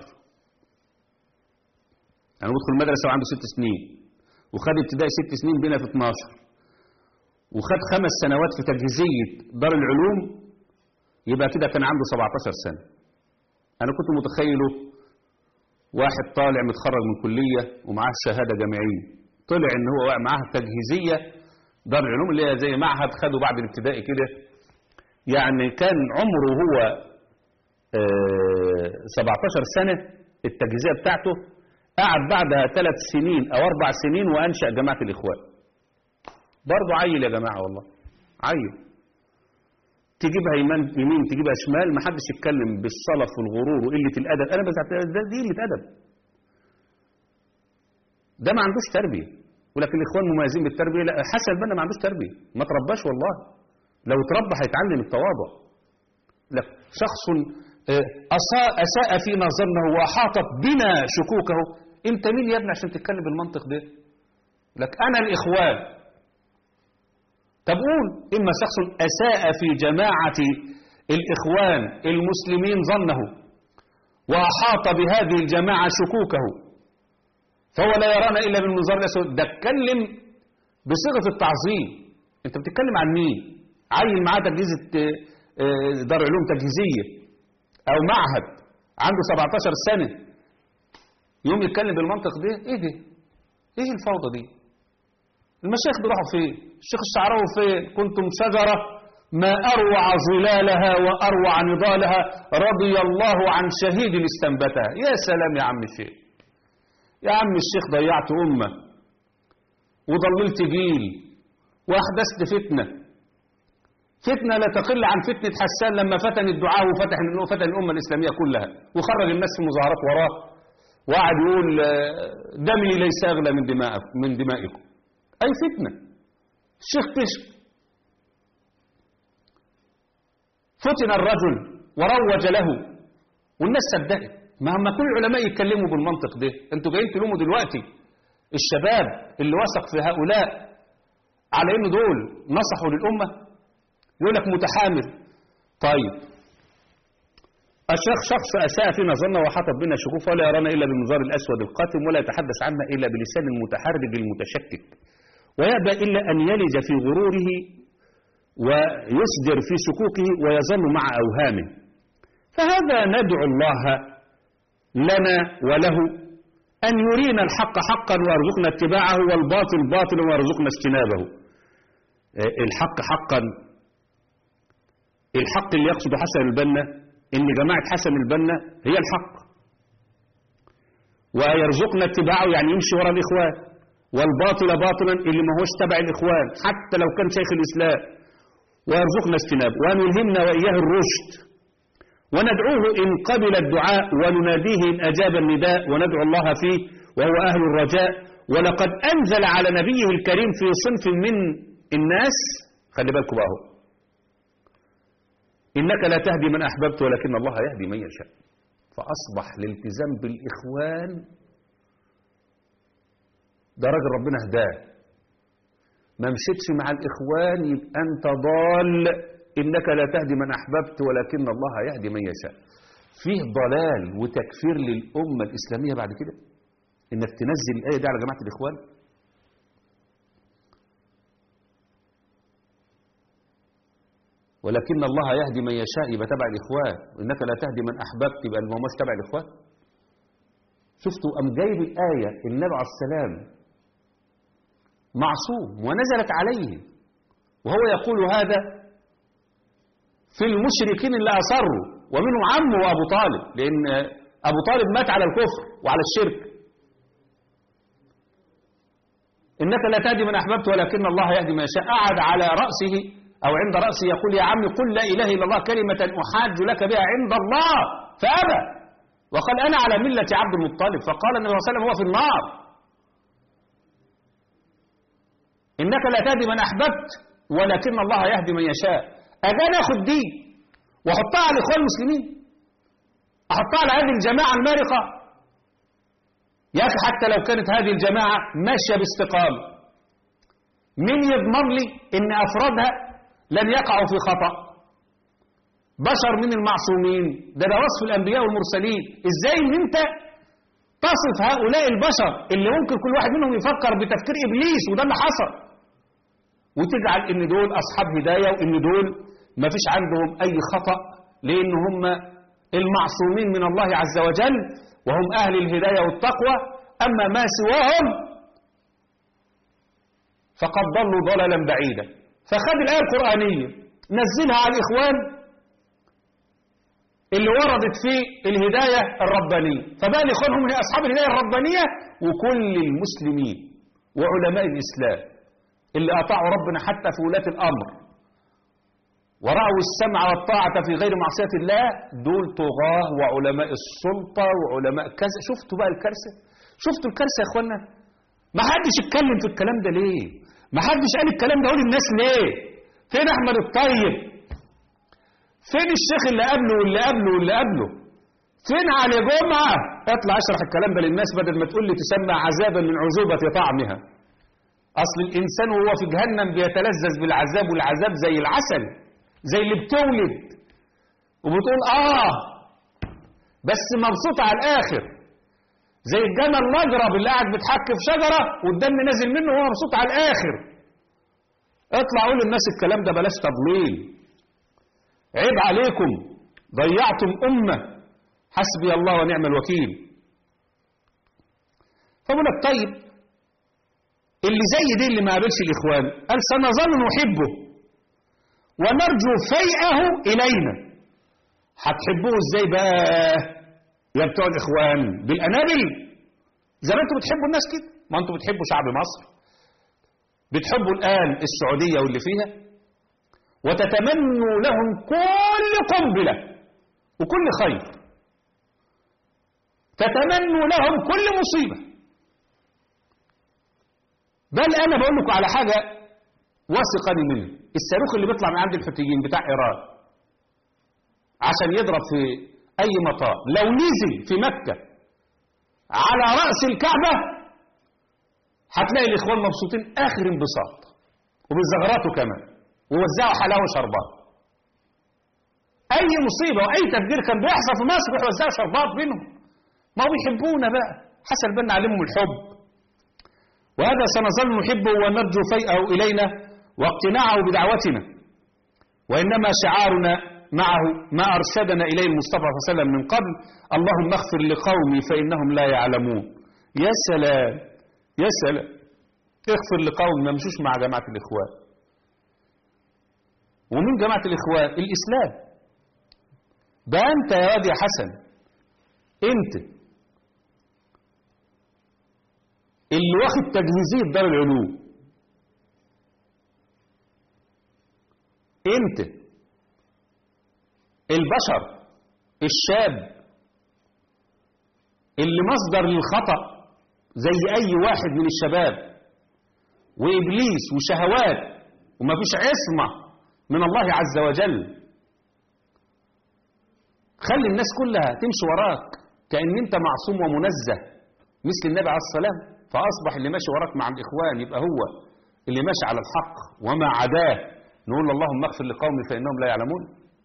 يعني بدخل المدرسة وعنده ست سنين وخد ابتدائي ست سنين بينا في اتناشر وخد خمس سنوات في تجهيزية دار العلوم يبقى كده كان عنده 17 سنة أنا كنت متخيله واحد طالع متخرج من كلية ومعاه شهادة جامعية طلع ان هو معاه تجهيزية دار العلوم اللي هي زي معهد خده بعد الابتدائي كده يعني كان عمره هو آه، 17 سنة التجهيزية بتاعته قعد بعدها ثلاث سنين أو أربع سنين وأنشأ جماعة الإخوان برضه عيل يا جماعة والله عيل تجيبها يمين يمين تجيبها شمال ما حدش يتكلم بالصلف والغرور وقلة الأدب أنا بس ده دي قلة أدب ده ما عندوش تربية ولكن الإخوان مميزين بالتربية لا حسن البنا ما عندوش تربية ما ترباش والله لو تربى هيتعلم التواضع لا شخص آه، أساء, أساء فينا ظنه وأحاطت بنا شكوكه أنت مين يا ابني عشان تتكلم بالمنطق ده لك أنا الإخوان طب قول إما شخص أساء في جماعة الإخوان المسلمين ظنه وأحاط بهذه الجماعة شكوكه فهو لا يرانا إلا بالمنظار الأسود ده اتكلم بصيغة التعظيم أنت بتتكلم عن مين عيل معاه تجهيزة آه، آه، دار علوم تجهيزية أو معهد عنده 17 سنة يوم يتكلم بالمنطق ده إيه ده إيه الفوضى دي المشايخ بيروحوا فين الشيخ الشعراوي فين كنتم شجرة ما أروع ظلالها وأروع نضالها رضي الله عن شهيد استنبتها يا سلام يا عم الشيخ يا عم الشيخ ضيعت أمة وضللت جيل وأحدثت فتنة فتنة لا تقل عن فتنة حسان لما فتن الدعاء وفتح فتن الأمة الإسلامية كلها وخرج الناس في مظاهرات وراه وقعد يقول آه، دمي ليس أغلى من دمائكم من دمائكم أي فتنة الشيخ كشف فتن الرجل وروج له والناس صدقت ما هم كل العلماء يتكلموا بالمنطق ده انتوا جايين تلوموا دلوقتي الشباب اللي وثق في هؤلاء على ان دول نصحوا للأمة يقول لك متحامل طيب الشيخ شخص أساء فينا ظن وحطت بنا شكوف ولا يرانا إلا بالمنظار الأسود القاتم ولا يتحدث عنا إلا بلسان المتحرج المتشكك ويأبى إلا أن يلج في غروره ويصدر في شكوكه ويظل مع أوهامه فهذا ندعو الله لنا وله أن يرينا الحق حقا ويرزقنا اتباعه والباطل باطلا ويرزقنا اجتنابه آه، الحق حقا الحق اللي يقصد حسن البنا ان جماعة حسن البنا هي الحق ويرزقنا اتباعه يعني يمشي ورا الاخوان والباطل باطلا اللي ما هوش تبع الاخوان حتى لو كان شيخ الاسلام ويرزقنا اجتنابه وان يلهمنا واياه الرشد وندعوه ان قبل الدعاء ونناديه ان اجاب النداء وندعو الله فيه وهو اهل الرجاء ولقد انزل على نبيه الكريم في صنف من الناس خلي بالكم بقى اهو إنك لا تهدي من أحببت ولكن الله يهدي من يشاء فأصبح الالتزام بالإخوان ده راجل ربنا هداه ما مشيتش مع الإخوان يبقى أنت ضال إنك لا تهدي من أحببت ولكن الله يهدي من يشاء فيه ضلال وتكفير للأمة الإسلامية بعد كده إنك تنزل الآية دي على جماعة الإخوان ولكن الله يهدي من يشاء يبقى تبع الإخوان وإنك لا تهدي من أحببت يبقى ما مش تبع الإخوان شفتوا أم جايب الآية النبي عليه السلام معصوم ونزلت عليه وهو يقول هذا في المشركين اللي أصروا ومنهم عمه أبو طالب لأن أبو طالب مات على الكفر وعلى الشرك إنك لا تهدي من أحببت ولكن الله يهدي من يشاء قعد على رأسه أو عند رأسه يقول يا عمي قل لا إله إلا الله كلمة أحاج لك بها عند الله فأبى وقال أنا على ملة عبد المطلب فقال النبي صلى الله عليه وسلم هو في النار إنك لا تهدي من أحببت ولكن الله يهدي من يشاء أجانا أخد دي وأحطها على الإخوان المسلمين أحطها على هذه الجماعة المارقة يا أخي حتى لو كانت هذه الجماعة ماشية باستقامة مين يضمن لي إن أفرادها لن يقعوا في خطأ بشر من المعصومين ده ده وصف الأنبياء والمرسلين إزاي إن أنت تصف هؤلاء البشر اللي ممكن كل واحد منهم يفكر بتفكير إبليس وده اللي حصل وتجعل إن دول أصحاب هداية وإن دول ما فيش عندهم أي خطأ لأن هم المعصومين من الله عز وجل وهم أهل الهداية والتقوى أما ما سواهم فقد ضلوا ضلالا بعيدا فخد الآية القرآنية نزلها على الإخوان اللي وردت فيه الهداية الربانية فبقى الإخوان هم أصحاب الهداية الربانية وكل المسلمين وعلماء الإسلام اللي أطاعوا ربنا حتى في ولاة الأمر ورأوا السمع والطاعة في غير معصية الله دول طغاة وعلماء السلطة وعلماء كذا شفتوا بقى الكارثة شفتوا الكارثة يا اخوانا ما حدش اتكلم في الكلام ده ليه ما حدش قال الكلام ده قول الناس ليه فين احمد الطيب فين الشيخ اللي قبله واللي قبله واللي قبله فين علي جمعة اطلع اشرح الكلام ده للناس بدل ما تقول لي تسمى عذابا من عذوبة طعمها اصل الانسان وهو في جهنم بيتلذذ بالعذاب والعذاب زي العسل زي اللي بتولد وبتقول اه بس مبسوط على الاخر زي الجمل الاجرب اللي قاعد بيتحك في شجره والدم نازل منه وهو مبسوط على الاخر اطلع قول للناس الكلام ده بلاش تضليل عيب عليكم ضيعتم امه حسبي الله ونعم الوكيل فبقول لك طيب اللي زي دي اللي ما قابلش الاخوان قال سنظل نحبه ونرجو فيئه إلينا هتحبوه ازاي بقى يا بتوع الإخوان بالأنابل زي ما انتوا بتحبوا الناس كده ما انتوا بتحبوا شعب مصر بتحبوا الآن السعودية واللي فيها وتتمنوا لهم كل قنبلة وكل خير تتمنوا لهم كل مصيبة بل أنا بقول لكم على حاجة واثقني منه الصاروخ اللي بيطلع من عند الحوثيين بتاع ايران عشان يضرب في اي مطار لو نزل في مكة على رأس الكعبة هتلاقي الاخوان مبسوطين اخر انبساط وبالزغراته كمان ووزعوا حلاوه وشربات اي مصيبة واي تفجير كان بيحصل في مصر يوزعوا شربات بينهم ما هو بيحبونا بقى حسن بنا علمهم الحب وهذا سنظل نحبه ونرجو فيئه الينا واقتناعه بدعوتنا وإنما شعارنا معه ما أرشدنا إليه المصطفى صلى الله عليه وسلم من قبل اللهم اغفر لقومي فإنهم لا يعلمون يا سلام يا سلام اغفر لقومي ما مشوش مع جماعة الإخوان ومن جماعة الإخوان الإسلام ده أنت يا واد يا حسن أنت اللي واخد تجهيزية دار العلوم انت البشر الشاب اللي مصدر للخطأ زي اي واحد من الشباب وابليس وشهوات وما فيش عصمة من الله عز وجل خلي الناس كلها تمشي وراك كأن انت معصوم ومنزه مثل النبي عليه السلام فأصبح اللي ماشي وراك مع الإخوان يبقى هو اللي ماشي على الحق وما عداه نقول اللهم اغفر لقومي فإنهم لا يعلمون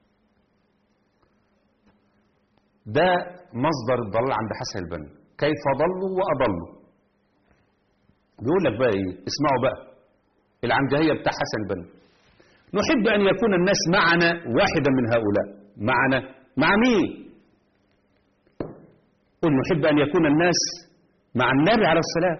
ده مصدر الضلال عند حسن البنا كيف ضلوا وأضلوا بيقول لك بقى ايه اسمعوا بقى العنجهية بتاع حسن البنا نحب أن يكون الناس معنا واحدا من هؤلاء معنا مع مين قل نحب أن يكون الناس مع النبي عليه السلام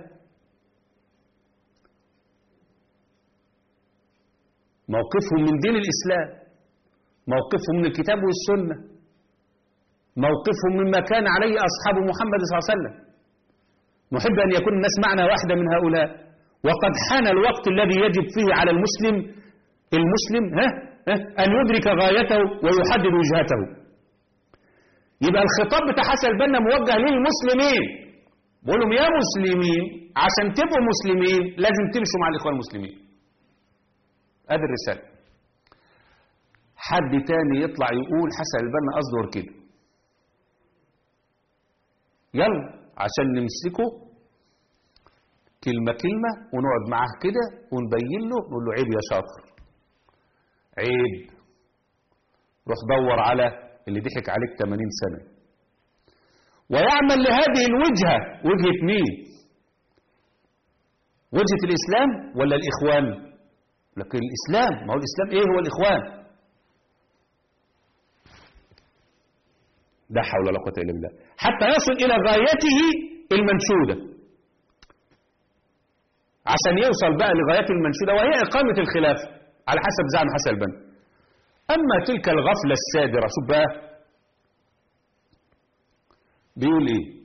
موقفهم من دين الإسلام موقفهم من الكتاب والسنة موقفهم مما كان عليه أصحاب محمد صلى الله عليه وسلم نحب أن يكون الناس معنا واحدة من هؤلاء وقد حان الوقت الذي يجب فيه على المسلم المسلم ها ها أن يدرك غايته ويحدد وجهته يبقى الخطاب بتاع حسن البنا موجه للمسلمين بقول لهم يا مسلمين عشان تبقوا مسلمين لازم تمشوا مع الإخوان المسلمين ادي الرسالة حد تاني يطلع يقول حسن البنا قصده غير كده يلا عشان نمسكه كلمة كلمة ونقعد معاه كده ونبين له نقول له عيب يا شاطر عيب روح دور على اللي ضحك عليك 80 سنة ويعمل لهذه الوجهة وجهة مين وجهة الإسلام ولا الإخوان لكن الإسلام ما هو الإسلام إيه هو الإخوان لا حول ولا قوة إلا بالله حتى يصل إلى غايته المنشودة عشان يوصل بقى لغايته المنشودة وهي إقامة الخلافة على حسب زعم حسن البنا أما تلك الغفلة السادرة شوف بقى بيقول إيه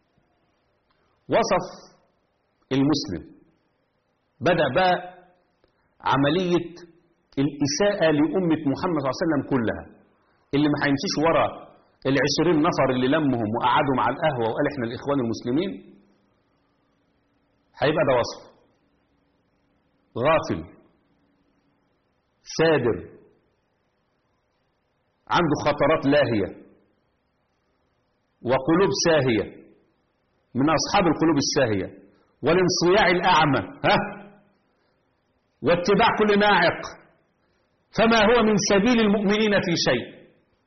وصف المسلم بدأ بقى عملية الإساءة لأمة محمد صلى الله عليه وسلم كلها اللي ما هيمشيش ورا العشرين نفر اللي لمهم وقعدوا مع القهوة وقال احنا الإخوان المسلمين هيبقى ده وصف غافل سادر عنده خطرات لاهية وقلوب ساهية من أصحاب القلوب الساهية والانصياع الأعمى ها واتباع كل ناعق فما هو من سبيل المؤمنين في شيء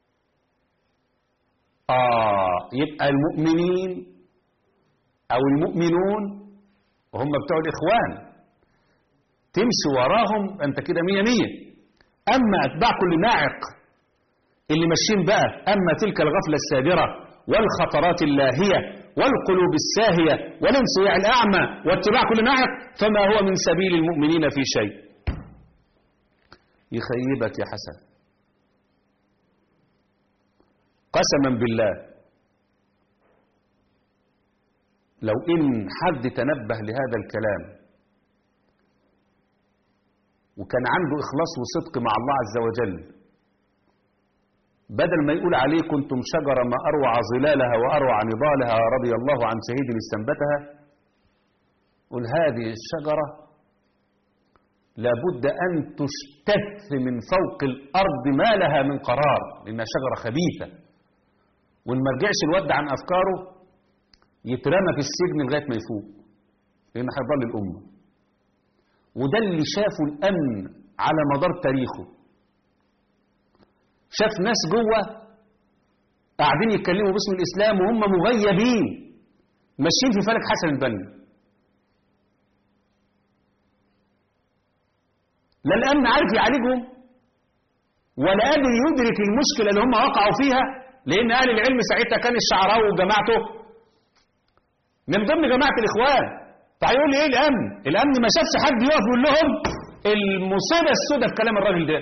آه يبقى المؤمنين أو المؤمنون وهم بتوع الإخوان تمشي وراهم أنت كده مية مية أما أتباع كل ناعق اللي ماشيين بقى أما تلك الغفلة السادرة والخطرات اللاهية والقلوب الساهية والانصياع الأعمى واتباع كل ناعق فما هو من سبيل المؤمنين في شيء يخيبك يا حسن قسما بالله لو إن حد تنبه لهذا الكلام وكان عنده إخلاص وصدق مع الله عز وجل بدل ما يقول عليه كنتم شجرة ما أروع ظلالها وأروع نضالها رضي الله عن شهيد استنبتها قل هذه الشجرة لابد أن تشتث من فوق الأرض ما لها من قرار لأنها شجرة خبيثة وإن ما رجعش الود عن أفكاره يترمى في السجن لغاية ما يفوق لأن هيضل الأمة وده اللي شافه الأمن على مدار تاريخه شاف ناس جوه قاعدين يتكلموا باسم الإسلام وهم مغيبين ماشيين في فلك حسن البنا لا الأمن عارف يعالجهم ولا قادر يدرك المشكلة اللي هم وقعوا فيها لأن أهل العلم ساعتها كان الشعراوي وجماعته من ضمن جماعة الإخوان فهيقول لي إيه الأمن؟ الأمن ما شافش حد يقف يقول لهم المصيبة السوداء في كلام الراجل ده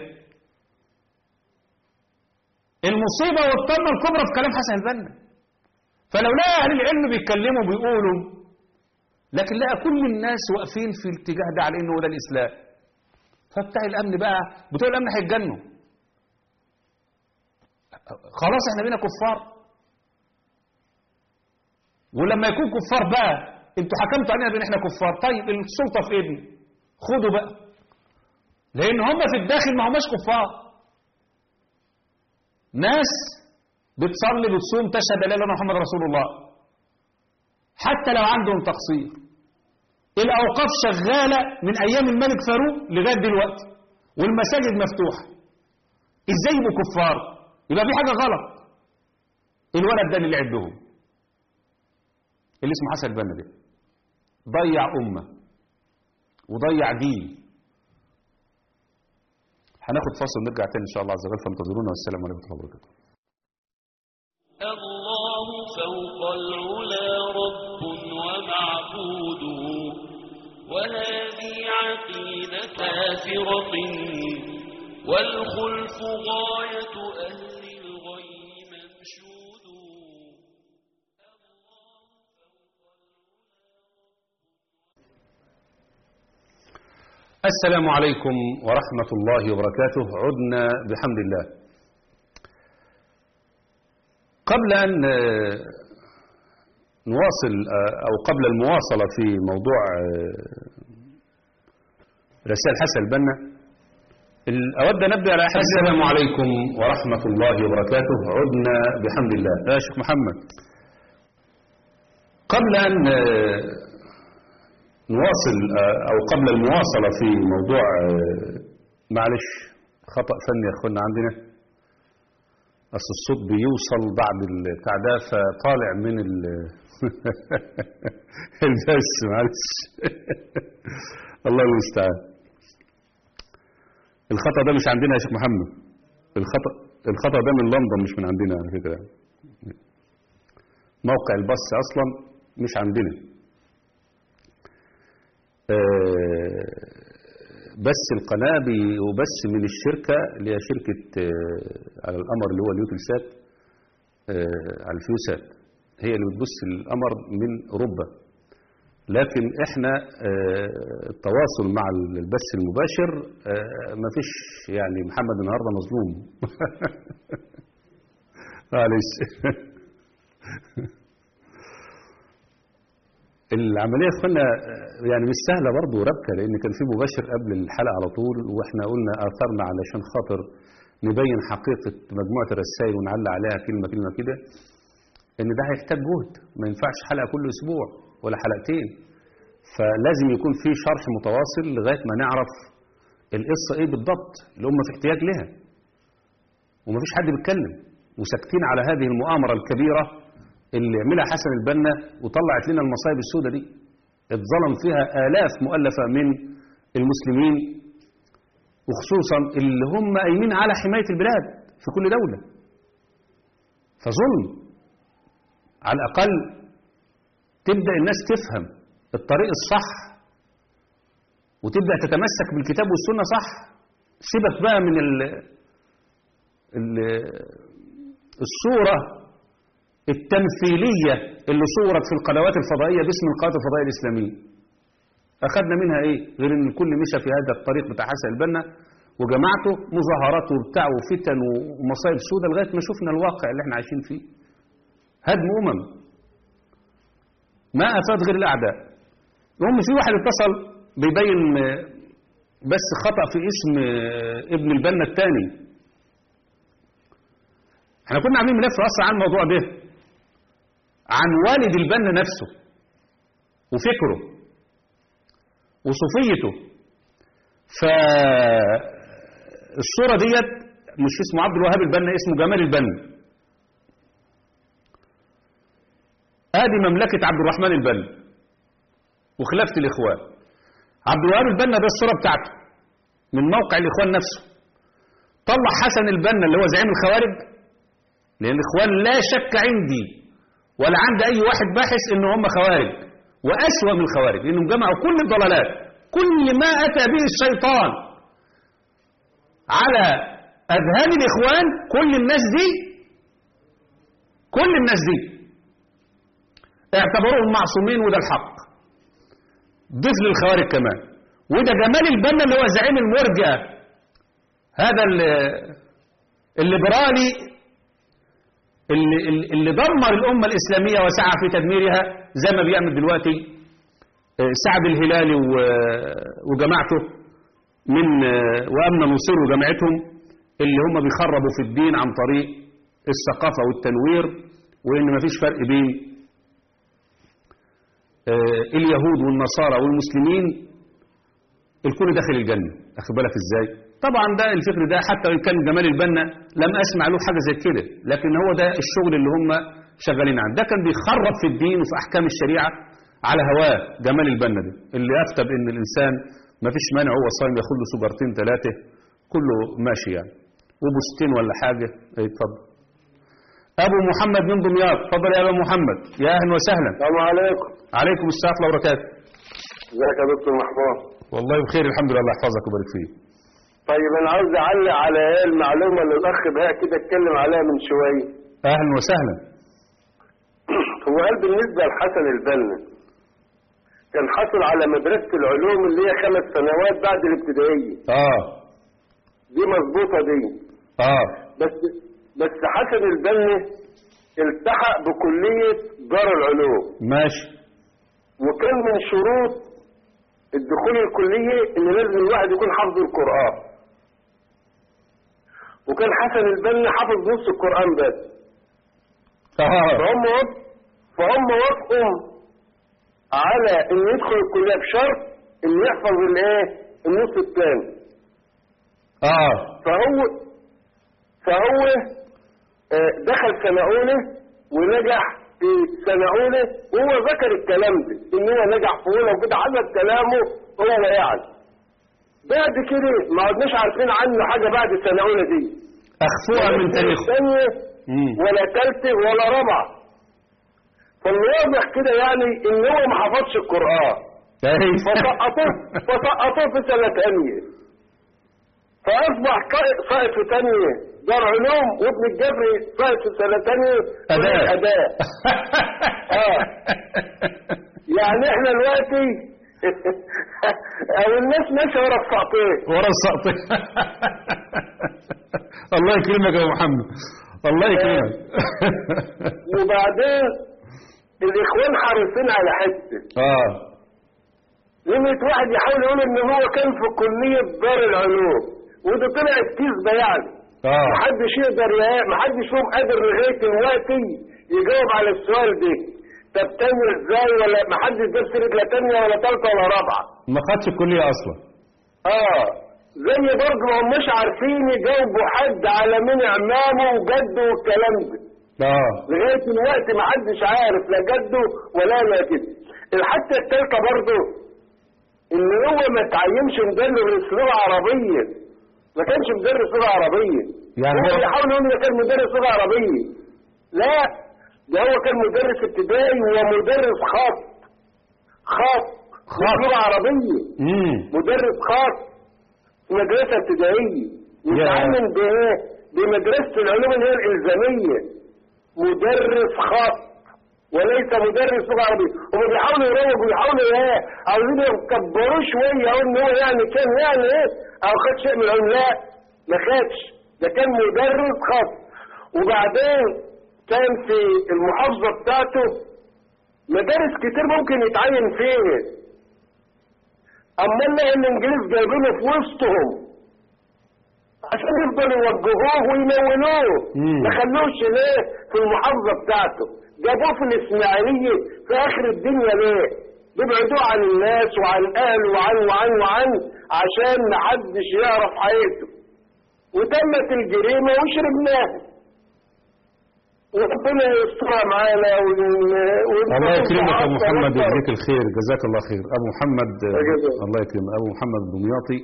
المصيبة والطمة الكبرى في كلام حسن البنا فلو لقى أهل العلم بيتكلموا بيقولوا لكن لقى كل الناس واقفين في الاتجاه ده على إنه ده الإسلام فبتاع الأمن بقى بتوع الأمن هيتجنوا خلاص احنا بينا كفار ولما يكون كفار بقى انتوا حكمتوا علينا بان احنا كفار طيب السلطة في ايدنا خدوا بقى لان هم في الداخل ما هماش كفار ناس بتصلي بتصوم تشهد لا اله الا محمد رسول الله حتى لو عندهم تقصير الاوقاف شغاله من ايام الملك فاروق لغايه دلوقتي والمساجد مفتوحه ازاي يبقوا كفار يبقى في حاجه غلط الولد ده اللي لعب بهم اللي اسمه حسن البنا ده ضيع امه وضيع جيل هناخد فاصل ونرجع تاني ان شاء الله عز وجل فانتظرونا والسلام عليكم ورحمه الله وبركاته الله فوق العلا رب ومعبود وهذه عقيدة فرق والخلف غاية أهل الغي منشود السلام عليكم ورحمة الله وبركاته عدنا بحمد الله قبل أن آه، نواصل آه، أو قبل المواصلة في موضوع آه، رسائل حسن البنا ال- أود أن أبدأ على أحد السلام عليكم ورحمة الله وبركاته عدنا بحمد الله يا شيخ محمد قبل أن آه، نواصل آه، أو قبل المواصلة في موضوع آه، معلش خطأ فني يا أخوانا عندنا أصل الصوت بيوصل بعد البتاع ده فطالع من ال البث معلش الله المستعان الخطأ ده مش عندنا يا شيخ محمد الخطأ الخطأ ده من لندن مش من عندنا على فكرة موقع البث أصلا مش عندنا آه، بس القناة بيبث من الشركة اللي هي شركة آه، على القمر اللي هو اليوتلسات آه، على الفيوسات هي اللي بتبث القمر من أوروبا لكن احنا آه، التواصل مع البث المباشر آه، مفيش يعني محمد النهارده مظلوم معلش العملية يا اخوانا آه، يعني مش سهلة برضه ربكة لأن كان في مباشر قبل الحلقة على طول وإحنا قلنا آثرنا علشان خاطر نبين حقيقة مجموعة الرسائل ونعلق عليها كلمة كلمة كده إن ده هيحتاج جهد ما ينفعش حلقة كل أسبوع ولا حلقتين فلازم يكون في شرح متواصل لغاية ما نعرف القصة إيه بالضبط اللي هم في احتياج لها ومفيش حد بيتكلم وساكتين على هذه المؤامرة الكبيرة اللي عملها حسن البنا وطلعت لنا المصايب السوداء دي اتظلم فيها آلاف مؤلفة من المسلمين وخصوصا اللي هم قايمين على حماية البلاد في كل دولة فظلم على الأقل تبدأ الناس تفهم الطريق الصح وتبدأ تتمسك بالكتاب والسنة صح سيبك بقى من ال ال الصورة التمثيلية اللي صورت في القنوات الفضائية باسم القنوات الفضائية الإسلامية أخذنا منها إيه غير إن الكل مشى في هذا الطريق بتاع حسن البنا وجماعته مظاهرات وبتاع وفتن ومصايب سودة لغاية ما شفنا الواقع اللي احنا عايشين فيه هدم أمم ما أفاد غير الأعداء المهم في واحد اتصل بيبين آه، بس خطأ في اسم آه، ابن البنا الثاني احنا كنا عاملين ملف اصلا عن الموضوع ده عن والد البنا نفسه وفكره وصوفيته فالصورة ديت مش اسمه عبد الوهاب البنا اسمه جمال البنا ادي مملكة عبد الرحمن البنا وخلافة الاخوان عبد الوهاب البنا ده الصورة بتاعته من موقع الاخوان نفسه طلع حسن البنا اللي هو زعيم الخوارج لان الاخوان لا شك عندي ولا عند اي واحد باحث ان هم خوارج واسوا من الخوارج لانهم جمعوا كل الضلالات كل ما اتى به الشيطان على اذهان الاخوان كل الناس دي كل الناس دي اعتبروهم معصومين وده الحق ضيف للخوارج كمان وده جمال البنا اللي هو زعيم المرجئه هذا ال- الليبرالي اللي, اللي- اللي دمر الأمة الإسلامية وسعى في تدميرها زي ما بيعمل دلوقتي آه، سعد الهلالي و- وجماعته من آه، وأمن نصير وجماعتهم اللي هم بيخربوا في الدين عن طريق الثقافة والتنوير وإن مفيش فرق بين آه، اليهود والنصارى والمسلمين الكل داخل الجنة أخد بالك إزاي طبعا ده الفكر ده حتى وإن كان جمال البنا لم أسمع له حاجة زي كده لكن هو ده الشغل اللي هم شغالين عنه ده كان بيخرب في الدين وفي أحكام الشريعة على هواه جمال البنا ده اللي أفتى بأن الإنسان ما فيش مانع هو صايم ياخد له سجارتين ثلاثة كله ماشي يعني وبوستين ولا حاجة ايه اتفضل أبو محمد من دمياط اتفضل يا أبو محمد يا أهلا وسهلا السلام عليكم عليكم السلام ورحمة الله وبركاته ازيك يا دكتور محمود والله بخير الحمد لله الله يحفظك ويبارك فيك طيب انا عاوز اعلق على ايه المعلومه اللي الاخ بهاء كده اتكلم عليها من شويه أهلا وسهلا هو قال بالنسبه لحسن البنا كان حصل على مدرسه العلوم اللي هي خمس سنوات بعد الابتدائيه آه دي مظبوطه دي آه بس بس حسن البنا التحق بكليه دار العلوم ماشي وكان من شروط الدخول الكلية ان لازم الواحد يكون حافظ القرآن وكان حسن البنا حافظ نص القرآن بس آه فهم وافق فهم وافقوا على ان يدخل الكلية بشرط ان يحفظ الايه النص الثاني آه فهو فهو آه، دخل سنة أولى ونجح في سنة أولى وهو ذكر الكلام ده إن هو نجح في أولى وكده حسب كلامه هو يعني بعد كده ما عدناش عارفين عنه حاجة بعد سنة أولى دي أخفوها من تاريخه ثانية مم. ولا ثالثة ولا رابعة فالواضح كده يعني إن هو ما حفظش القرآن أيوة. فسقطوه فسقطوه في سنة ثانية فأصبح قائد ساقط في ثانية دار علوم وابن الجبري ساقط في سنة ثانية أداء. أداء اه يعني احنا دلوقتي او الناس ماشيه ورا السقطين ورا السقط الله يكرمك يا أبو محمد الله يكرمك وبعدين الاخوان حريصين على حته اه لميت واحد يحاول يقول ان هو كان في كليه دار العلوم وده طلعت كذبه يعني اه محدش يقدر يا- محدش فيهم قادر لغايه دلوقتي يجاوب على السؤال ده طب تاني ازاي ولا محدش جاب سيره لا تانيه ولا ثالثه ولا رابعه ما خدش الكلية أصلا اه زي برضه ما هماش عارفين يجاوبوا حد على مين عمامه وجده والكلام ده اه لغايه دلوقتي ما حدش عارف لا جده ولا لا جده الحته الثالثه برضه ان هو ما تعينش مدرس لغه عربيه ما كانش مدرس لغه عربيه يعني هو هو- بيحاول يقول ده كان مدرس لغه عربيه لا ده هو كان مدرس ابتدائي ومدرس خاص خاص خاص. لغه عربيه امم مدرس خاص في مدرسة ابتدائية يتعلم بايه؟ بمدرسة العلوم اللي هي الإلزامية مدرس خاص وليس مدرس لغة عربية هم بيحاولوا يروجوا ويحاولوا ايه عاوزين يكبروه شوية يقولوا ان هو يعني كان يعني ايه او خد شيء من العلوم لا ما خدش ده كان مدرس خاص وبعدين كان في المحافظة بتاعته مدارس كتير ممكن يتعين فيها اما نلاقي الانجليز جايبينه في وسطهم عشان يفضلوا يوجهوه ويمولوه مم. ما خلوش ليه في المحافظه بتاعته جابوه في الاسماعيليه في اخر الدنيا ليه بيبعدوه عن الناس وعن اهله وعن وعن وعن عشان محدش يعرف حقيقته وتمت الجريمه وشربناها وربنا يسترها معانا ون- الله يكرمك يا أبو محمد ونكبر. ويجزيك الخير جزاك الله خير أبو محمد جزاك. الله يكرمك أبو محمد الدمياطي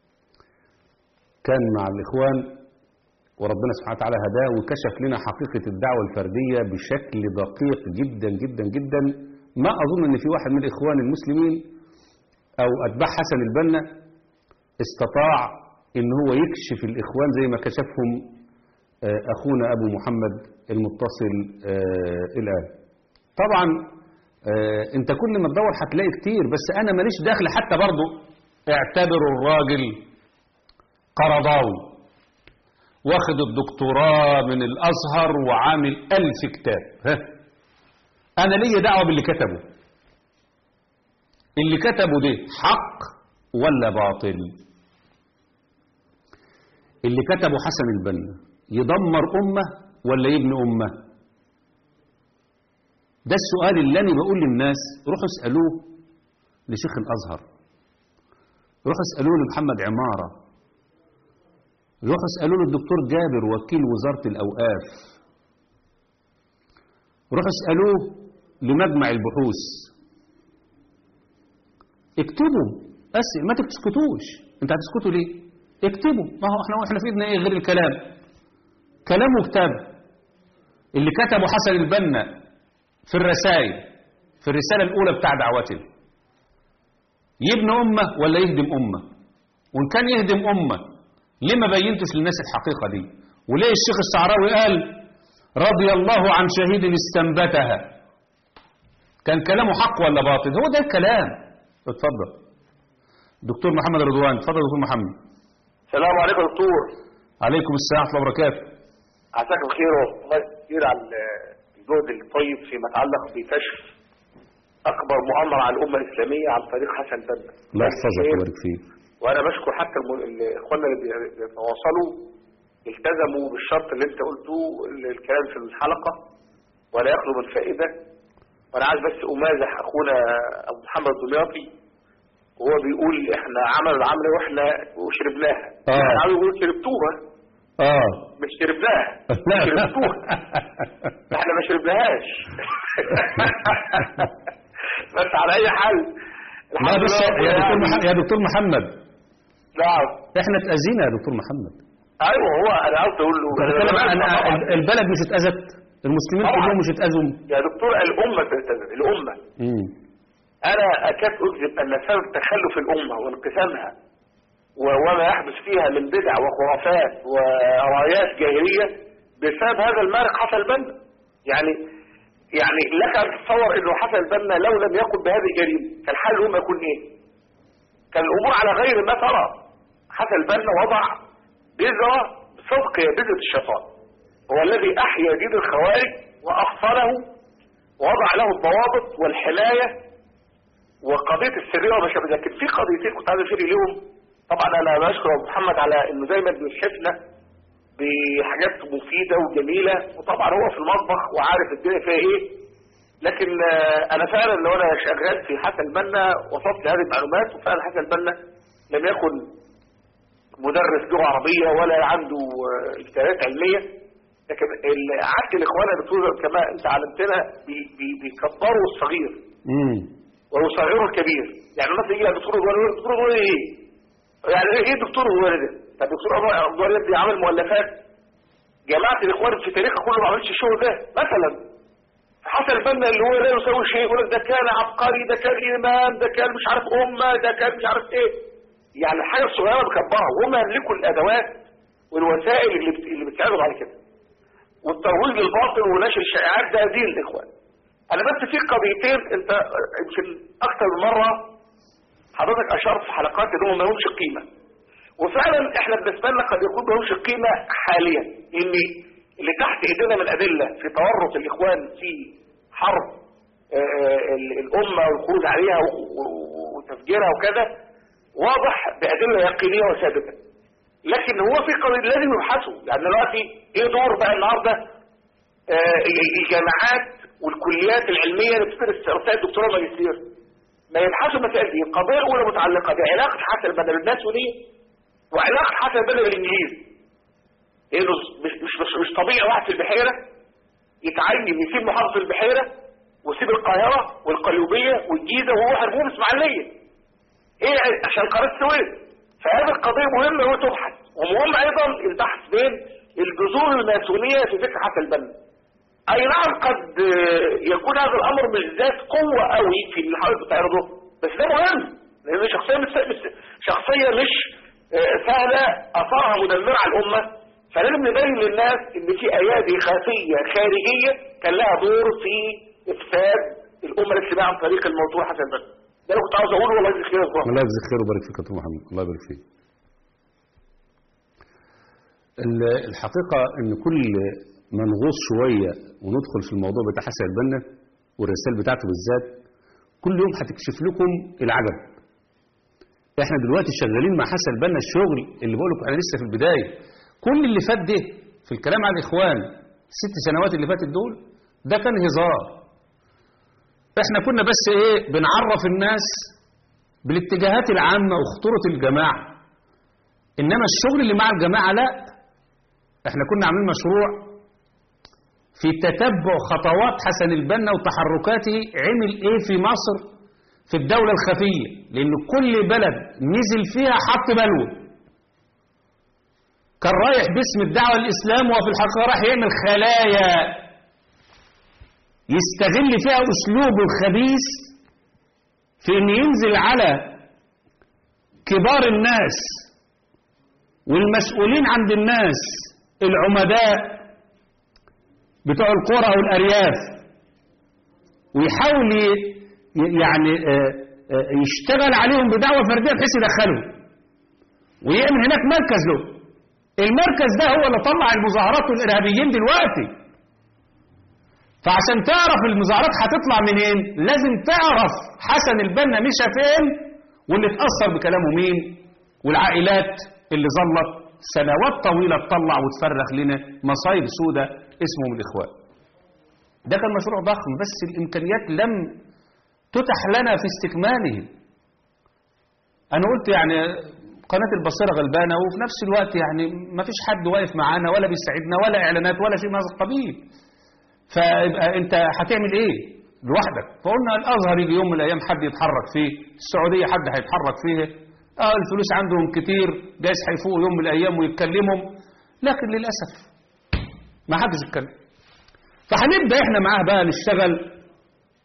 كان مع الإخوان وربنا سبحانه وتعالى هداه وكشف لنا حقيقة الدعوة الفردية بشكل دقيق جدا جدا جدا ما أظن أن في واحد من الإخوان المسلمين أو أتباع حسن البنا استطاع أن هو يكشف الإخوان زي ما كشفهم آه، أخونا أبو محمد المتصل آه، الآن طبعا آه، انت كل ما تدور هتلاقي كتير بس انا ماليش دخل حتى برضه اعتبروا الراجل قرضاوي واخد الدكتوراه من الازهر وعامل الف كتاب ها انا ليا دعوه باللي كتبه اللي كتبه ده حق ولا باطل اللي كتبه حسن البنا يدمر امه ولا يبني امه ده السؤال اللي انا بقول للناس روحوا اسالوه لشيخ الازهر روحوا اسالوه لمحمد عماره روحوا اسالوه للدكتور جابر وكيل وزاره الاوقاف روحوا اسالوه لمجمع البحوث اكتبوا بس ما تسكتوش انت هتسكتوا ليه اكتبوا ما هو احنا احنا في ايدنا ايه غير الكلام كلامه كتاب اللي كتبه حسن البنا في الرسائل في الرسالة الأولى بتاع دعوته يبني أمة ولا يهدم أمة وإن كان يهدم أمة ليه ما بينتش للناس الحقيقة دي وليه الشيخ الشعراوي قال رضي الله عن شهيد استنبتها كان كلامه حق ولا باطل هو ده الكلام اتفضل دكتور محمد رضوان اتفضل دكتور محمد السلام عليكم يا دكتور عليكم السلام ورحمة الله وبركاته عساك بخير والله كتير على الجهد الطيب فيما يتعلق بكشف اكبر مؤامره على الامه الاسلاميه عن طريق حسن بنا الله يحفظك ويبارك فيك وانا بشكر حتى الم- ال- اخواننا اللي بي- بيتواصلوا التزموا بالشرط اللي انت قلته ال- الكلام في الحلقه ولا يخلو من فائده وانا عايز بس امازح اخونا ابو محمد الدمياطي وهو بيقول احنا عملوا العمله واحنا وشربناها آه. احنا عاوز يقول شربتوها اه مش شربناها شربتوها احنا ما شربناهاش بس على اي حال لا بس يا دكتور محمد يا دكتور محمد نعم احنا اتأذينا يا دكتور محمد ايوه هو انا عاوز اقول له انت بتتكلم عن أن البلد مش اتأذت المسلمين طبعا. كلهم مش اتأذوا يا دكتور الامه تلتزم الامه امم انا اكاد اكذب ان سبب تخلف الامه وانقسامها و- وما يحدث فيها من بدع وخرافات ورايات جاهليه بسبب هذا المارق حسن البنا يعني يعني لك ان تتصور انه حسن البنا لو لم يقم بهذه الجريمه كان حال الامه يكون ايه؟ كان الامور على غير ما ترى حسن البنا وضع بذره صدق هي بذره الشيطان هو الذي احيا دين الخوارج واخفره ووضع له الضوابط والحمايه وقضيه السريه وما شابه لكن في قضيتين كنت عايز اشير اليهم طبعا انا بشكر أبو محمد على انه دايما بيشحفنا بحاجات مفيده وجميله وطبعا هو في المطبخ وعارف الدنيا فيها ايه لكن آه، انا فعلا لو انا شغال في حسن البنا وصلت لهذه المعلومات وفعلا حسن البنا لم يكن مدرس لغه عربيه ولا عنده آه، اجتهادات علميه لكن ال- عكس الاخوان اللي بتقول كما انت علمتنا بي- بي- بيكبروا الصغير امم ويصغروا الكبير يعني مثلا يجي الدكتور الغوالي الدكتور الغوالي ايه؟ يعني ايه الدكتور الغوالي ده؟ طب الدكتور الغوالي ده بيعمل مؤلفات جماعه الاخوان في تاريخها كله ما عملش الشغل ده مثلا حسن البنا اللي هو لا يسوي شيء يقول لك ده كان عبقري ده كان امام ده كان مش عارف امه ده كان مش عارف ايه يعني الحاجه الصغيره بكبرها وهم يملكوا الادوات والوسائل اللي بت... اللي بتساعدهم على كده والترويج للباطل ونشر الشائعات ده دين الاخوان انا بس في قضيتين انت يمكن اكتر من مره حضرتك اشرت في حلقات انهم ما لهمش قيمه وفعلا احنا بالنسبه لنا قد يكون ما لهمش قيمه حاليا ان اللي تحت ايدينا من ادله في تورط الاخوان في حرب آه، ال- الامه والخروج عليها و- و- وتفجيرها وكذا واضح بادله يقينيه وثابته لكن هو في قضيه لازم يبحثوا يعني دلوقتي ايه دور بقى النهارده آه، الجامعات والكليات العلميه اللي بتدرس رسائل الدكتوراه والماجستير ما يبحثوا المسائل دي القضيه الاولى متعلقه بعلاقه حسن البنا بالماسونيه وعلاقه حسن البنا بالانجليز انه مش مش مش, مش طبيعي واحد في البحيره يتعين يسيب محافظه البحيره ويسيب القاهره والقليوبيه والجيزه وهو حربوه اسماعيليه ايه عشان قناه السويس فهذه القضيه مهمه وتبحث ومهم ايضا البحث بين الجذور الماسونيه في فكر حسن البنا اي نعم قد آه، يكون هذا الامر مش ذات قوه قوي في اللي حضرتك بتعرضه بس ده مهم لان شخصيه مش مش- شخصيه مش آه، سهله اثارها مدمره على الامه فلازم نبين للناس ان في ايادي خفيه خارجيه كان لها دور في افساد الامه الاجتماعيه عن طريق الموضوع حسن البنا ده اللي كنت عاوز اقوله والله يجزيك خير يا أخوان. الله يجزيك خير ويبارك فيك يا دكتور محمد الله يبارك فيك ال- الحقيقة ان كل ما نغوص شوية وندخل في الموضوع بتاع حسن البنا والرسائل بتاعته بالذات كل يوم هتكشف لكم العجب احنا دلوقتي شغالين مع حسن البنا الشغل اللي بقول لكم احنا لسه في البداية كل اللي فات ده في الكلام عن الاخوان الست سنوات اللي فاتت دول ده كان هزار احنا كنا بس ايه بنعرف الناس بالاتجاهات العامة وخطورة الجماعة انما الشغل اللي مع الجماعة لا احنا كنا عاملين مشروع في تتبع خطوات حسن البنا وتحركاته عمل ايه في مصر في الدولة الخفية لان كل بلد نزل فيها حط بلوه كان رايح باسم الدعوة الاسلام وفي الحقيقة راح يعمل خلايا يستغل فيها اسلوبه الخبيث في ان ينزل على كبار الناس والمسؤولين عند الناس العمداء بتوع القرى والارياف ويحاول ي- يعني آه، آه، يشتغل عليهم بدعوه فرديه بحيث يدخلهم ويعمل هناك مركز له المركز ده هو اللي طلع المظاهرات والارهابيين دلوقتي فعشان تعرف المظاهرات هتطلع منين لازم تعرف حسن البنا مشى فين واللي اتأثر بكلامه مين والعائلات اللي ظلت سنوات طويلة تطلع وتفرخ لنا مصايب سودة اسمهم الإخوان ده كان مشروع ضخم بس الإمكانيات لم تتح لنا في استكماله أنا قلت يعني قناة البصيرة غلبانة وفي نفس الوقت يعني ما فيش حد واقف معانا ولا بيساعدنا ولا إعلانات ولا شيء من هذا القبيل فيبقى انت هتعمل ايه لوحدك فقلنا الازهر يجي يوم من الايام حد يتحرك فيه السعوديه حد هيتحرك فيه اه الفلوس عندهم كتير جايز هيفوقوا يوم من الايام ويتكلموا لكن للاسف ما حدش يتكلم فهنبدا احنا معاه بقى نشتغل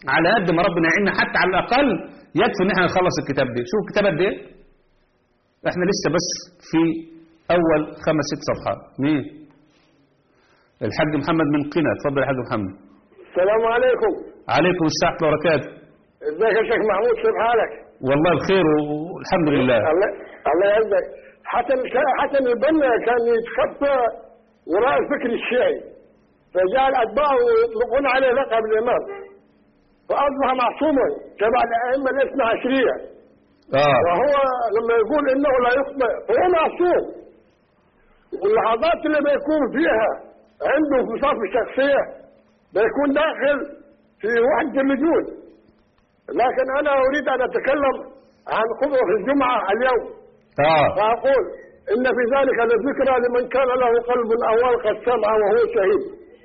على قد ما ربنا يعيننا حتى على الأقل يكفي إن احنا نخلص الكتاب ده شوف الكتاب قد إيه احنا لسه بس في أول خمس ست صفحات مين الحاج محمد من قنا اتفضل يا حاج محمد السلام عليكم عليكم السلام ورحمة الله وبركاته ازيك يا شيخ محمود كيف حالك؟ والله بخير والحمد لله الله الله يعزك حسن حسن البنا كان يتخفى وراء الفكر الشيعي فجاء الاتباع يطلقون عليه لقب الامام فاصبح معصوما تبع الائمه الاثنى عشريه اه وهو لما يقول انه لا يخطئ فهو معصوم واللحظات اللي بيكون فيها عنده انفصام في الشخصيه بيكون داخل في وحده اللجوء لكن انا اريد ان اتكلم عن خطبه الجمعه اليوم اه فاقول ان في ذلك لذكرى لمن كان له قلب او القى السمع وهو شهيد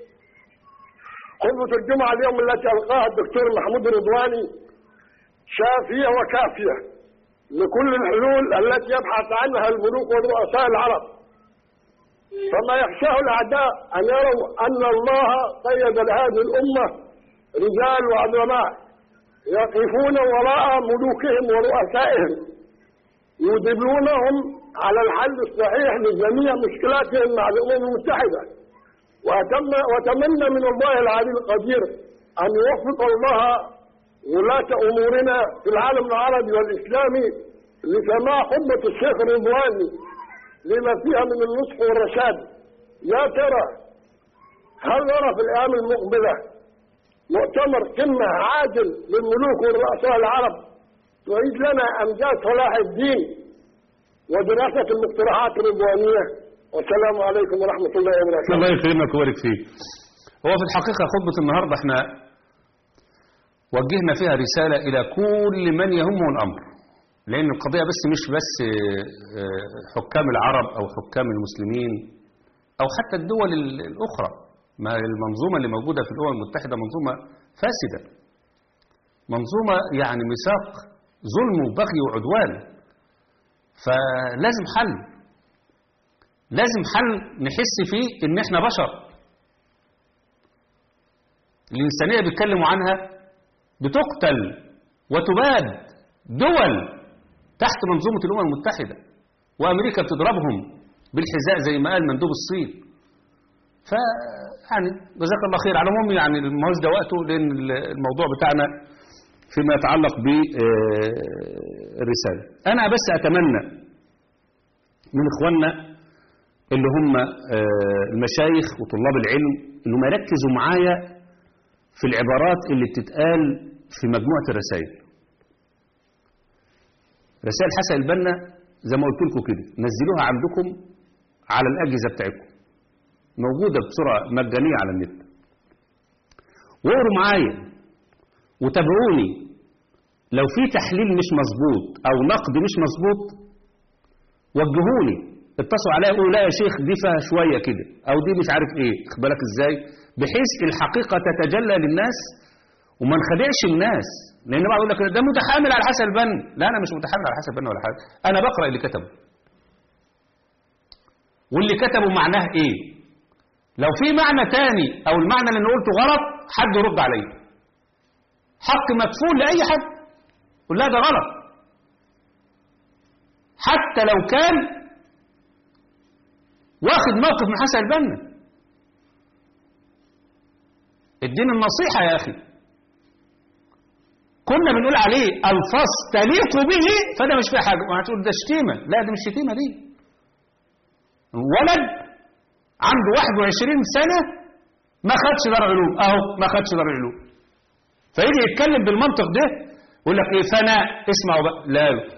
خطبه الجمعه اليوم التي القاها الدكتور محمود رضواني شافيه وكافيه لكل الحلول التي يبحث عنها الملوك ورؤساء العرب فما يخشاه الاعداء ان يروا ان الله قيد لهذه الامه رجال وعظماء يقفون وراء ملوكهم ورؤسائهم يدلونهم على الحل الصحيح لجميع مشكلاتهم مع الامم المتحده وأتم واتمنى من الله العلي القدير ان يوفق الله ولاة امورنا في العالم العربي والاسلامي لسماع خطبه الشيخ رضواني لما فيها من النصح والرشاد يا ترى هل نرى في الايام المقبله مؤتمر قمه عاجل للملوك والرؤساء العرب تعيد لنا امجاد صلاح الدين ودراسه المقترحات الرضوانيه والسلام عليكم ورحمه الله وبركاته الله يكرمك ويبارك فيك هو في الحقيقة خطبة النهاردة احنا وجهنا فيها رسالة إلى كل من يهمه الأمر لأن القضية بس مش بس آه، حكام العرب أو حكام المسلمين أو حتى الدول ال- الأخرى ما المنظومة اللي موجودة في الأمم المتحدة منظومة فاسدة منظومة يعني ميثاق ظلم وبغي وعدوان فلازم حل لازم حل نحس فيه ان احنا بشر الإنسانية بيتكلموا عنها بتقتل وتباد دول تحت منظومة الأمم المتحدة وأمريكا بتضربهم بالحذاء زي ما قال مندوب الصين ف يعني جزاك الله خير على العموم يعني الموز ده وقته لأن الموضوع بتاعنا فيما يتعلق بالرسالة أنا بس أتمنى من إخواننا اللي هم آه، المشايخ وطلاب العلم انهم يركزوا معايا في العبارات اللي بتتقال في مجموعة الرسائل رسائل حسن البنا زي ما قلت لكم كده نزلوها عندكم على الأجهزة بتاعتكم موجودة بسرعة مجانية على النت واقروا معايا وتابعوني لو في تحليل مش مظبوط أو نقد مش مظبوط وجهوني اتصلوا عليا يقولوا لا يا شيخ دي فيها شوية كده أو دي مش عارف إيه خد بالك إزاي بحيث الحقيقة تتجلى للناس وما نخدعش الناس لأن بقى يقول لك ده متحامل على حسن البن لا أنا مش متحامل على حسن البن ولا حاجة أنا بقرأ اللي كتبه واللي كتبه معناه إيه لو في معنى تاني أو المعنى اللي أنا قلته غلط حد يرد عليه حق مدفون لأي حد قول لا ده غلط حتى لو كان واخد موقف من حسن البنا اديني النصيحة يا أخي كنا بنقول عليه الفاظ تليق به فده مش فيه حاجة وهتقول ده شتيمة لا دي مش شتيمة دي ولد عنده 21 سنة ما خدش دار علوم اهو ما خدش دار علوم فيجي يتكلم بالمنطق ده يقول لك ايه فانا اسمعوا بقى لا لا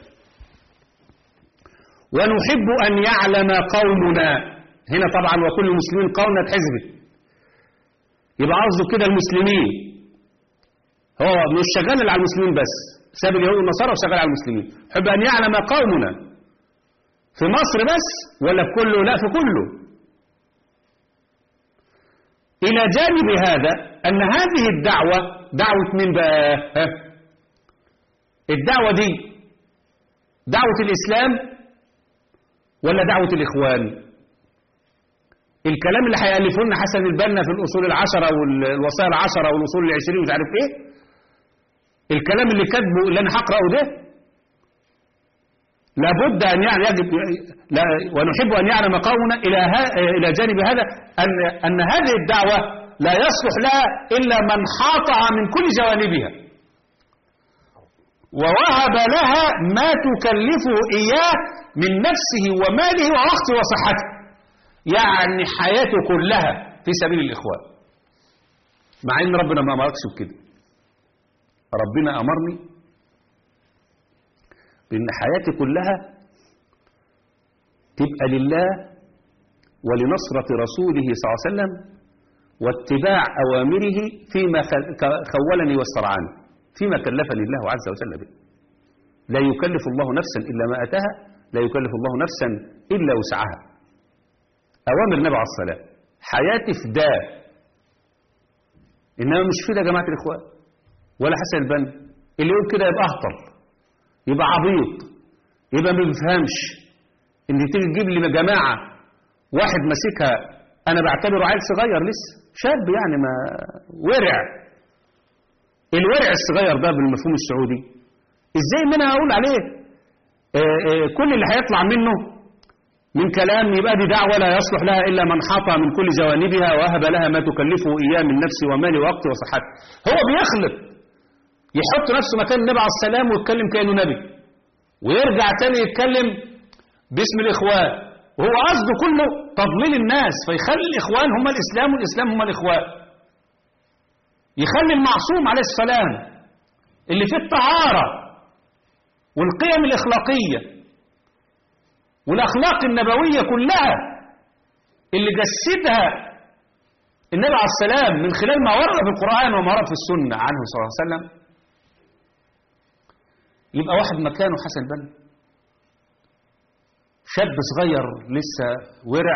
ونحب أن يعلم قومنا هنا طبعا وكل المسلمين قومنا حزبه يبقى قصده كده المسلمين هو مش شغال على المسلمين بس ساب اليهود والنصارى وشغال على المسلمين يحب أن يعلم قومنا في مصر بس ولا في كله لا في كله إلى جانب هذا أن هذه الدعوة دعوة من بقى ها؟ الدعوة دي دعوة الإسلام ولا دعوة الإخوان الكلام اللي هيألفه لنا حسن البنا في الأصول العشرة والوصايا العشرة والأصول العشرين ومش عارف إيه الكلام اللي كاتبه اللي انا هقراه ده لابد ان يعني يجب لا ونحب ان يعلم قومنا الى ها الى جانب هذا ان ان هذه الدعوه لا يصلح لها الا من حاطها من كل جوانبها ووهب لها ما تكلفه اياه من نفسه وماله ووقته وصحته يعني حياته كلها في سبيل الاخوان مع ان ربنا ما امركش بكده ربنا امرني بان حياتي كلها تبقى لله ولنصرة رسوله صلى الله عليه وسلم واتباع أوامره فيما خولني واسترعاني فيما كلفني الله عز وجل به لا يكلف الله نفسا إلا ما أتاها لا يكلف الله نفسا إلا وسعها أوامر النبي عليه الصلاة حياتي فداء إنما مش فدا يا جماعة الإخوان ولا حسن البنا اللي يقول كده يبقى أهطل يبقى عبيط يبقى ما بيفهمش ان تيجي تجيب لي جماعه واحد ماسكها انا بعتبره عيل صغير لسه شاب يعني ما ورع الورع الصغير ده بالمفهوم السعودي ازاي ان انا اقول عليه آآ آآ كل اللي هيطلع منه من كلام يبقى دي دعوه لا يصلح لها الا من حاط من كل جوانبها وهب لها ما تكلفه اياه من نفسه ومال ووقت وصحته هو بيخلط يحط نفسه مكان النبي عليه السلام ويتكلم كانه نبي ويرجع تاني يتكلم باسم الاخوان وهو قصده كله تضليل الناس فيخلي الاخوان هم الاسلام والاسلام هم الاخوان يخلي المعصوم عليه السلام اللي فيه الطهاره والقيم الاخلاقيه والاخلاق النبويه كلها اللي جسدها النبي عليه السلام من خلال ما ورد في القران وما ورد في السنه عنه صلى الله عليه وسلم يبقى واحد مكانه حسن بن شاب صغير لسه ورع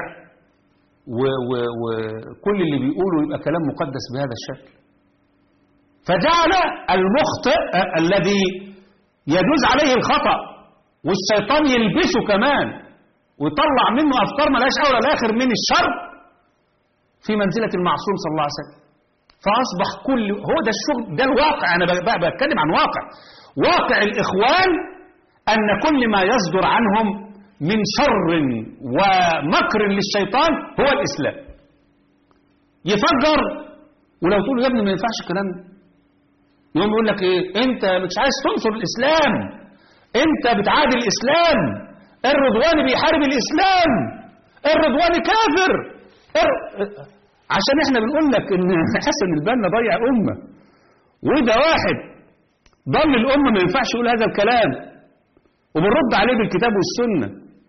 وكل اللي بيقوله يبقى كلام مقدس بهذا الشكل فجعل المخطئ الذي يجوز عليه الخطأ والشيطان يلبسه كمان ويطلع منه أفكار ملهاش أول ولا آخر من الشر في منزلة المعصوم صلى الله عليه وسلم فأصبح كل هو ده الشغل ده الواقع أنا بتكلم عن واقع واقع الإخوان أن كل ما يصدر عنهم من شر ومكر للشيطان هو الإسلام يفجر ولو تقول يا ابني ما ينفعش الكلام ده يقوم يقول لك ايه انت مش عايز تنصر الإسلام انت بتعادي الإسلام الرضواني بيحارب الإسلام الرضواني كافر الر... عشان احنا بنقول لك ان حسن البنا ضيع أمة وده واحد ضل الأمة ما ينفعش يقول هذا الكلام وبنرد عليه بالكتاب والسنة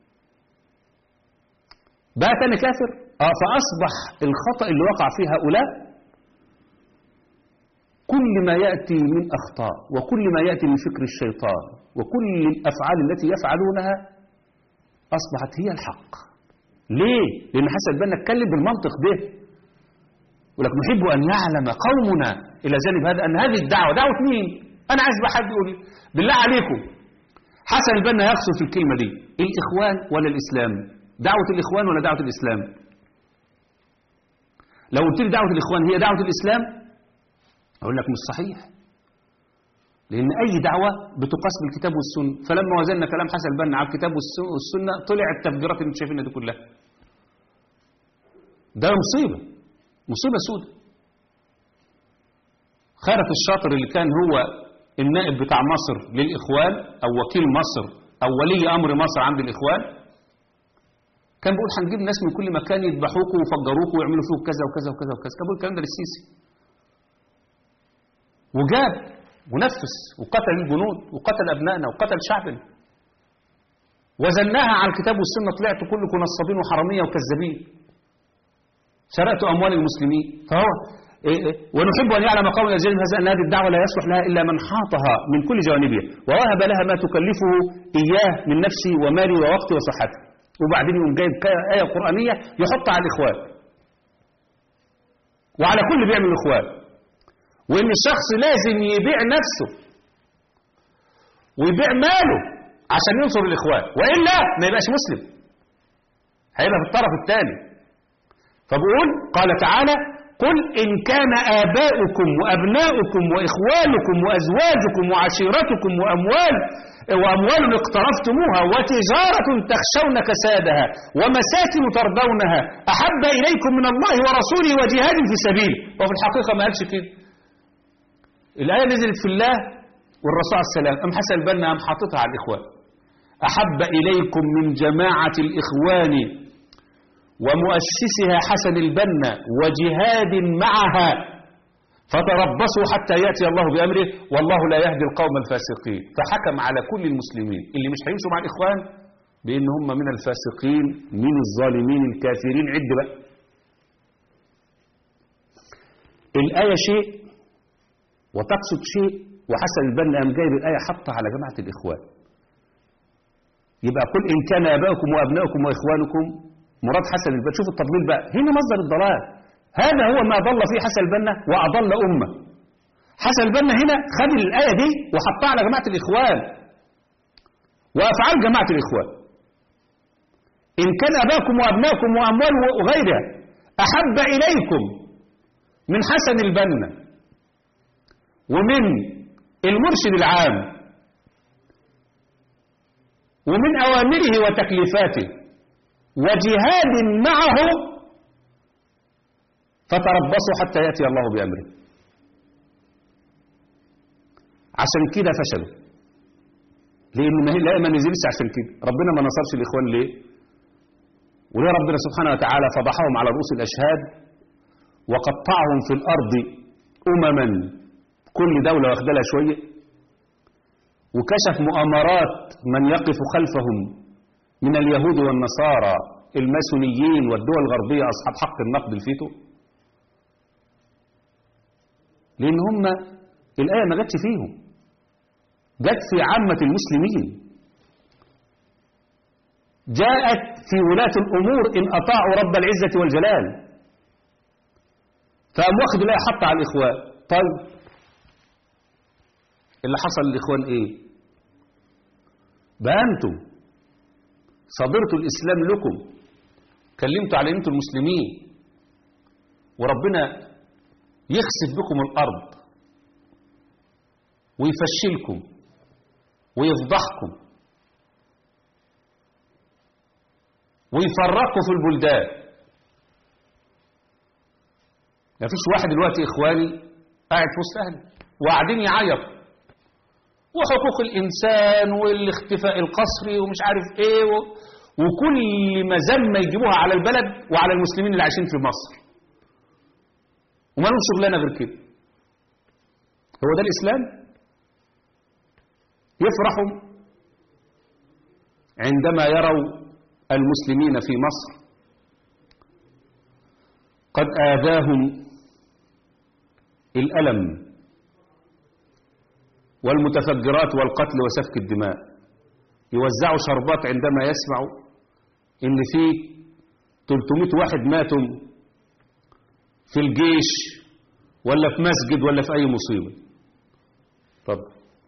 بقى تاني كافر اه فأصبح الخطأ اللي وقع فيه هؤلاء كل ما يأتي من أخطاء وكل ما يأتي من فكر الشيطان وكل الأفعال التي يفعلونها أصبحت هي الحق ليه؟ لأن حسن البنا اتكلم بالمنطق ده ولك نحب أن يعلم قومنا إلى جانب هذا أن هذه الدعوة دعوة مين؟ أنا عايز بقى حد يقول لي بالله عليكم حسن البنا يقصد في الكلمة دي الإخوان ولا الإسلام دعوة الإخوان ولا دعوة الإسلام لو قلت لي دعوة الإخوان هي دعوة الإسلام أقول لك مش صحيح لأن أي دعوة بتقاس بالكتاب والسنة فلما وزننا كلام حسن البنا على الكتاب والسنة طلع التفجيرات اللي انتم شايفينها دي كلها ده مصيبة مصيبة سودة خيرت الشاطر اللي كان هو النائب بتاع مصر للإخوان أو وكيل مصر أو ولي أمر مصر عند الإخوان كان بيقول هنجيب ناس من كل مكان يذبحوكوا ويفجروكوا ويعملوا فيكم كذا وكذا وكذا وكذا كان بيقول الكلام ده للسيسي وجاب ونفس وقتل الجنود وقتل أبنائنا وقتل شعبنا وزناها على الكتاب والسنة طلعتوا كلكم نصابين وحرامية وكذابين سرقتوا أموال المسلمين فهو ونحب أن يعلم قوم الجن هذا أن هذه الدعوة لا يصلح لها إلا من حاطها من كل جوانبها ووهب لها ما تكلفه إياه من نفسه وماله ووقته وصحته وبعدين يقوم جايب آية قرآنية يحطها على الإخوان وعلى كل بيعمل الإخوان وإن الشخص لازم يبيع نفسه ويبيع ماله عشان ينصر الإخوان وإلا ما يبقاش مسلم هيبقى في الطرف الثاني فبقول قال تعالى قل إن كان آباؤكم وأبناؤكم وإخوانكم وأزواجكم وعشيرتكم وأموال وأموال اقترفتموها وتجارة تخشون كسادها ومساكن ترضونها أحب إليكم من الله ورسوله وجهاد في سبيله وفي الحقيقة ما قالش كده الآية نزلت في الله والرسول عليه السلام أم حسن البنا أم حاططها على الإخوان أحب إليكم من جماعة الإخوان ومؤسسها حسن البنا وجهاد معها فتربصوا حتى يأتي الله بأمره والله لا يهدي القوم الفاسقين فحكم على كل المسلمين اللي مش هيمشوا مع الإخوان بأن هم من الفاسقين من الظالمين الكافرين عد بقى الآية شيء وتقصد شيء وحسن البنا قام جايب الآية حطها على جماعة الإخوان يبقى قل إن كان آباؤكم وأبناؤكم وإخوانكم مراد حسن البنا شوف التضليل بقى هنا مصدر الضلال هذا هو ما ضل فيه حسن البنا وأضل أمة حسن البنا هنا خد الآية دي وحطها على جماعة الإخوان وأفعال جماعة الإخوان إن كان أباكم وأبناؤكم وأموال وغيرها أحب إليكم من حسن البنا ومن المرشد العام ومن أوامره وتكليفاته وجهاد معه فتربصوا حتى يأتي الله بأمره عشان كده فشلوا لأن ما هي الآية ما نزلتش عشان كده ربنا ما نصرش الإخوان ليه وليه ربنا سبحانه وتعالى فضحهم على رؤوس الأشهاد وقطعهم في الأرض أمما كل دولة واخده لها شوية وكشف مؤامرات من يقف خلفهم من اليهود والنصارى الماسونيين والدول الغربية أصحاب حق النقد الفيتو لأن هم الآية ما جاتش فيهم جت في عامة المسلمين جاءت في ولاة الأمور إن أطاعوا رب العزة والجلال فقام واخد الآية حط على الإخوان طيب اللي حصل للإخوان إيه بقى أنتم صدرتوا الإسلام لكم كلمتوا على أنتم المسلمين وربنا يخسف بكم الأرض ويفشلكم ويفضحكم ويفرقوا في البلدان ما فيش واحد دلوقتي إخواني قاعد في وسط أهله وقاعدين يعيطوا وحقوق الإنسان والاختفاء القسري ومش عارف إيه و... وكل مذمة يجيبوها على البلد وعلى المسلمين اللي عايشين في مصر وما لهم شغلانة غير كده هو ده الإسلام يفرحوا عندما يروا المسلمين في مصر قد آذاهم الألم والمتفجرات والقتل وسفك الدماء يوزعوا شربات عندما يسمعوا ان في 300 واحد ماتوا في الجيش ولا في مسجد ولا في اي مصيبة طب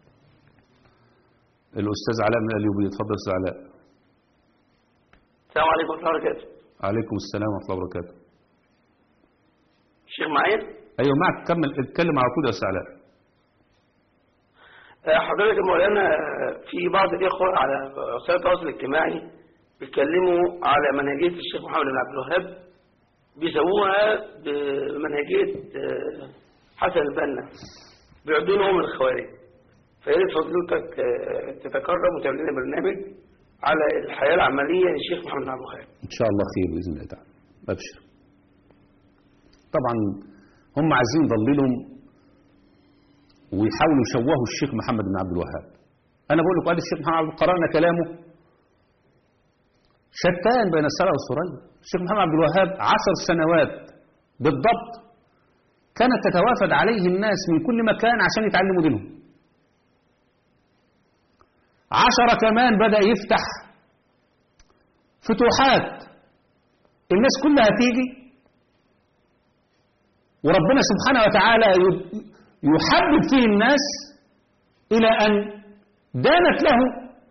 الاستاذ علاء من اليوبية اتفضل استاذ علاء السلام عليكم ورحمة الله وبركاته عليكم السلام ورحمة الله وبركاته الشيخ معايا ايوه معك كمل اتكلم على طول يا استاذ علاء حضرتك يا مولانا في بعض الإخوة على وسائل التواصل الاجتماعي بيتكلموا على منهجية الشيخ محمد بن عبد الوهاب بيسموها بمنهجية حسن البنا بيعدونه من الخوارج فيا ريت فضيلتك تتكرم وتعمل لنا برنامج على الحياة العملية للشيخ محمد بن عبد الوهاب ان شاء الله خير باذن الله تعالى ابشر طبعا هم عايزين يضللوا ويحاولوا يشوهوا الشيخ محمد بن عبد الوهاب انا بقول لكم قال الشيخ محمد عبد قرانا كلامه شتان بين السرى والسرية الشيخ محمد عبد الوهاب عشر سنوات بالضبط كانت تتوافد عليه الناس من كل مكان عشان يتعلموا دينهم عشرة كمان بدأ يفتح فتوحات الناس كلها تيجي وربنا سبحانه وتعالى يحبب فيه الناس إلى أن دانت له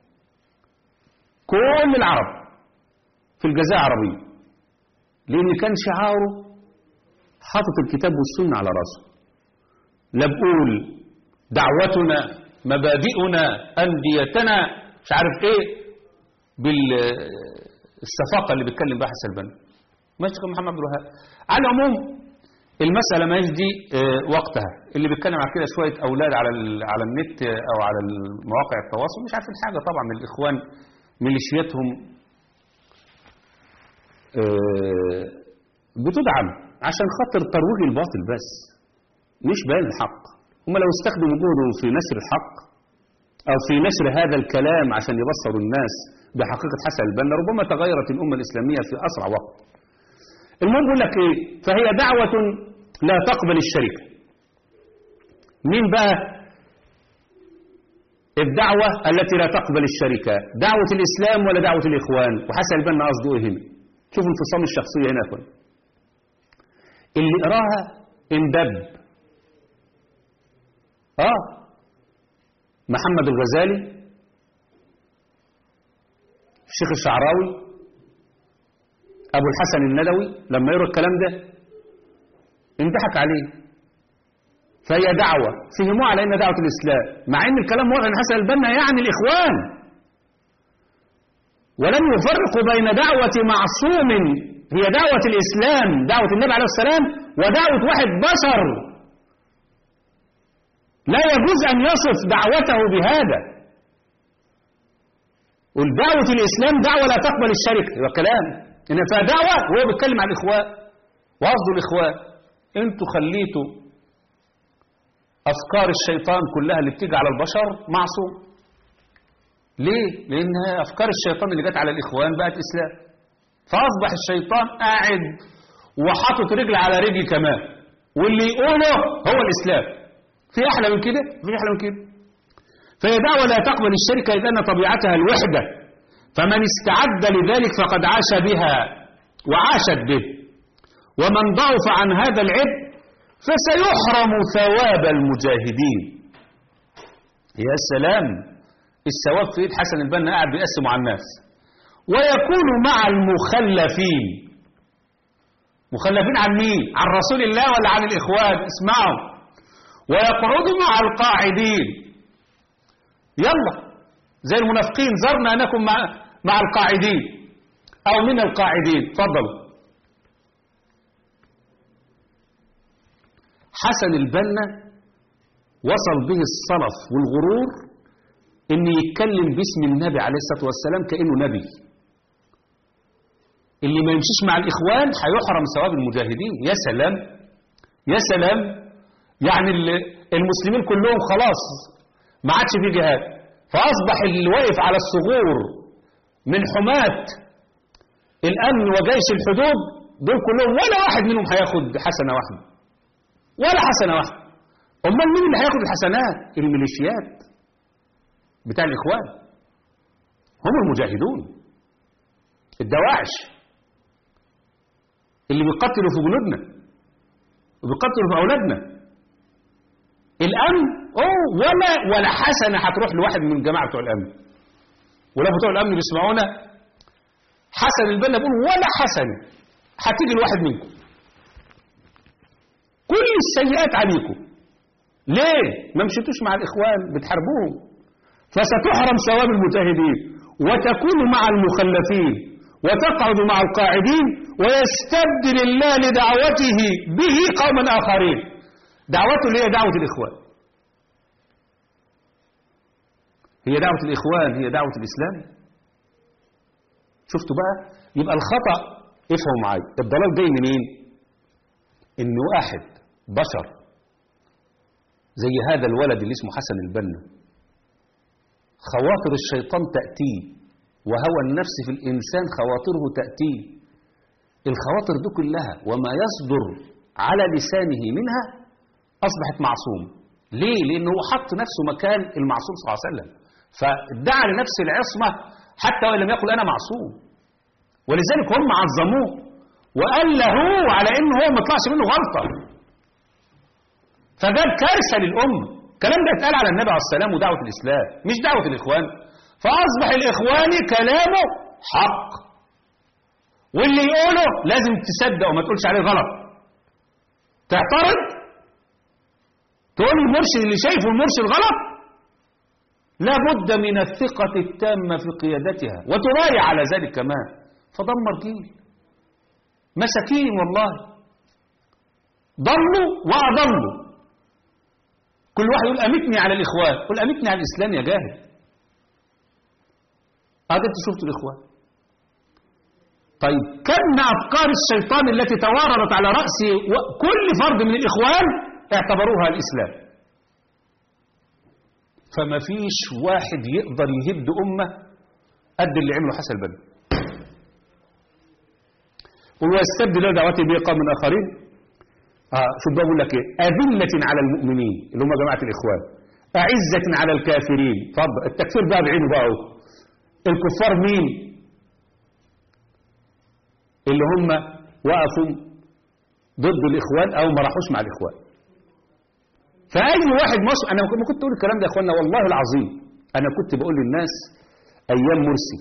كل العرب في الجزاء العربية لأن كان شعاره حاطط الكتاب والسنة على راسه لا بقول دعوتنا مبادئنا أنديتنا مش عارف ايه بالصفاقة اللي بيتكلم بها حسن البنا ماشي يا محمد عبد الوهاب على العموم المسألة ما دي آه، وقتها اللي بيتكلم على كده شوية أولاد على ال- على النت آه، أو على مواقع التواصل مش عارفين حاجة طبعا من الإخوان ميليشياتهم آه، بتدعم عشان خاطر ترويج الباطل بس مش بيان الحق هم لو استخدموا جهدهم في نشر الحق أو في نشر هذا الكلام عشان يبصروا الناس بحقيقة حسن البنا ربما تغيرت الأمة الإسلامية في أسرع وقت المهم بيقول لك إيه فهي دعوة لا تقبل الشركة مين بقى الدعوة التي لا تقبل الشركة دعوة الإسلام ولا دعوة الإخوان وحسن البنا قصده إيه هنا شوفوا انفصام الشخصية هنا يا أخوان اللي قراها اندب اه محمد الغزالي الشيخ الشعراوي ابو الحسن الندوي لما يرى الكلام ده انضحك عليه فهي دعوة فهموها على ان دعوة الاسلام مع ان الكلام واضح ان حسن البنا يعني الاخوان ولم يفرقوا بين دعوة معصوم هي دعوة الاسلام دعوة النبي عليه السلام ودعوة واحد بشر لا يجوز أن يصف دعوته بهذا والدعوة الإسلام دعوة لا تقبل الشركة يبقى كلام إن فيها دعوة وهو بيتكلم عن الإخوان وقصده الإخوان أنتوا خليتوا أفكار الشيطان كلها اللي بتيجي على البشر معصوم ليه؟ لأن أفكار الشيطان اللي جت على الإخوان بقت إسلام فأصبح الشيطان قاعد وحاطط رجل على رجل كمان واللي يقوله هو الإسلام في أحلى من كده؟ في أحلى من كده فهي دعوة لا تقبل الشركة إذ أن طبيعتها الوحدة فمن استعد لذلك فقد عاش بها وعاشت به ومن ضعف عن هذا العبء فسيحرم ثواب المجاهدين يا سلام الثواب في ايد حسن البنا قاعد بيقسمه على الناس ويكون مع المخلفين مخلفين عن مين عن رسول الله ولا عن الإخوان اسمعوا ويقعد مع القاعدين يلا زي المنافقين زرنا أنكم مع, مع القاعدين أو من القاعدين تفضلوا حسن البنا وصل به الصلف والغرور ان يتكلم باسم النبي عليه الصلاة والسلام كأنه نبي اللي ما يمشيش مع الإخوان هيحرم ثواب المجاهدين يا سلام يا سلام يعني المسلمين كلهم خلاص ما عادش في جهاد فأصبح اللي واقف على الثغور من حماة الأمن وجيش الحدود دول كلهم ولا واحد منهم هياخد حسنة واحدة ولا حسنة واحدة أمال مين اللي هياخد الحسنات الميليشيات بتاع الإخوان هم المجاهدون الدواعش اللي بيقتلوا في جنودنا وبيقتلوا في أولادنا الأمن أوه ولا ولا حسنة هتروح لواحد من جماعة بتوع الأمن ولا بتوع الأمن بيسمعونا حسن البنا بيقول ولا حسنة هتيجي لواحد منكم كل السيئات عليكم ليه ما مشيتوش مع الإخوان بتحاربوهم فستحرم ثواب المجاهدين وتكون مع المخلفين وتقعد مع القاعدين ويستبدل الله لدعوته به قوما آخرين دعوته اللي هي دعوة الإخوان هي دعوة الإخوان هي دعوة الإسلام شفتوا بقى يبقى الخطأ افهموا معايا الضلال جاي منين ان واحد بشر زي هذا الولد اللي اسمه حسن البنا خواطر الشيطان تأتيه وهوى النفس في الإنسان خواطره تأتيه الخواطر دي كلها وما يصدر على لسانه منها أصبحت معصوم ليه؟ لأنه هو حط نفسه مكان المعصوم صلى الله عليه وسلم فادعى لنفسه العصمة حتى وإن لم يقل أنا معصوم ولذلك هم عظموه وقال له على إنه هو ما طلعش منه غلطة فجاب كارثة للأمة الكلام ده اتقال على النبي عليه السلام ودعوة الإسلام مش دعوة الإخوان فأصبح الإخواني كلامه حق واللي يقوله لازم تصدق وما تقولش عليه غلط تعترض تقول المرشد اللي شايفه المرشد غلط لابد من الثقة التامة في قيادتها وتراعي على ذلك كمان فدمر جيل مساكين والله ضلوا وأضلوا كل واحد يقول أمتني على الإخوان قل أمتني على الإسلام يا جاهل هذا أنت شفت الإخوان طيب كم من أفكار الشيطان التي تواردت على رأس كل فرد من الإخوان اعتبروها الإسلام فما فيش واحد يقدر يهد أمة قد اللي عمله حسن البنا ويستبدل دعوته بقوم آخرين آه شوف بقى بقول لك ايه أذلة على المؤمنين اللي هم جماعة الإخوان أعزة على الكافرين اتفضل التكفير بقى بعينه بقى اهو الكفار مين اللي هم وقفوا ضد الإخوان أو ما راحوش مع الإخوان فأي واحد مصر أنا ما كنت أقول الكلام ده يا إخواننا والله العظيم أنا كنت بقول للناس أيام مرسي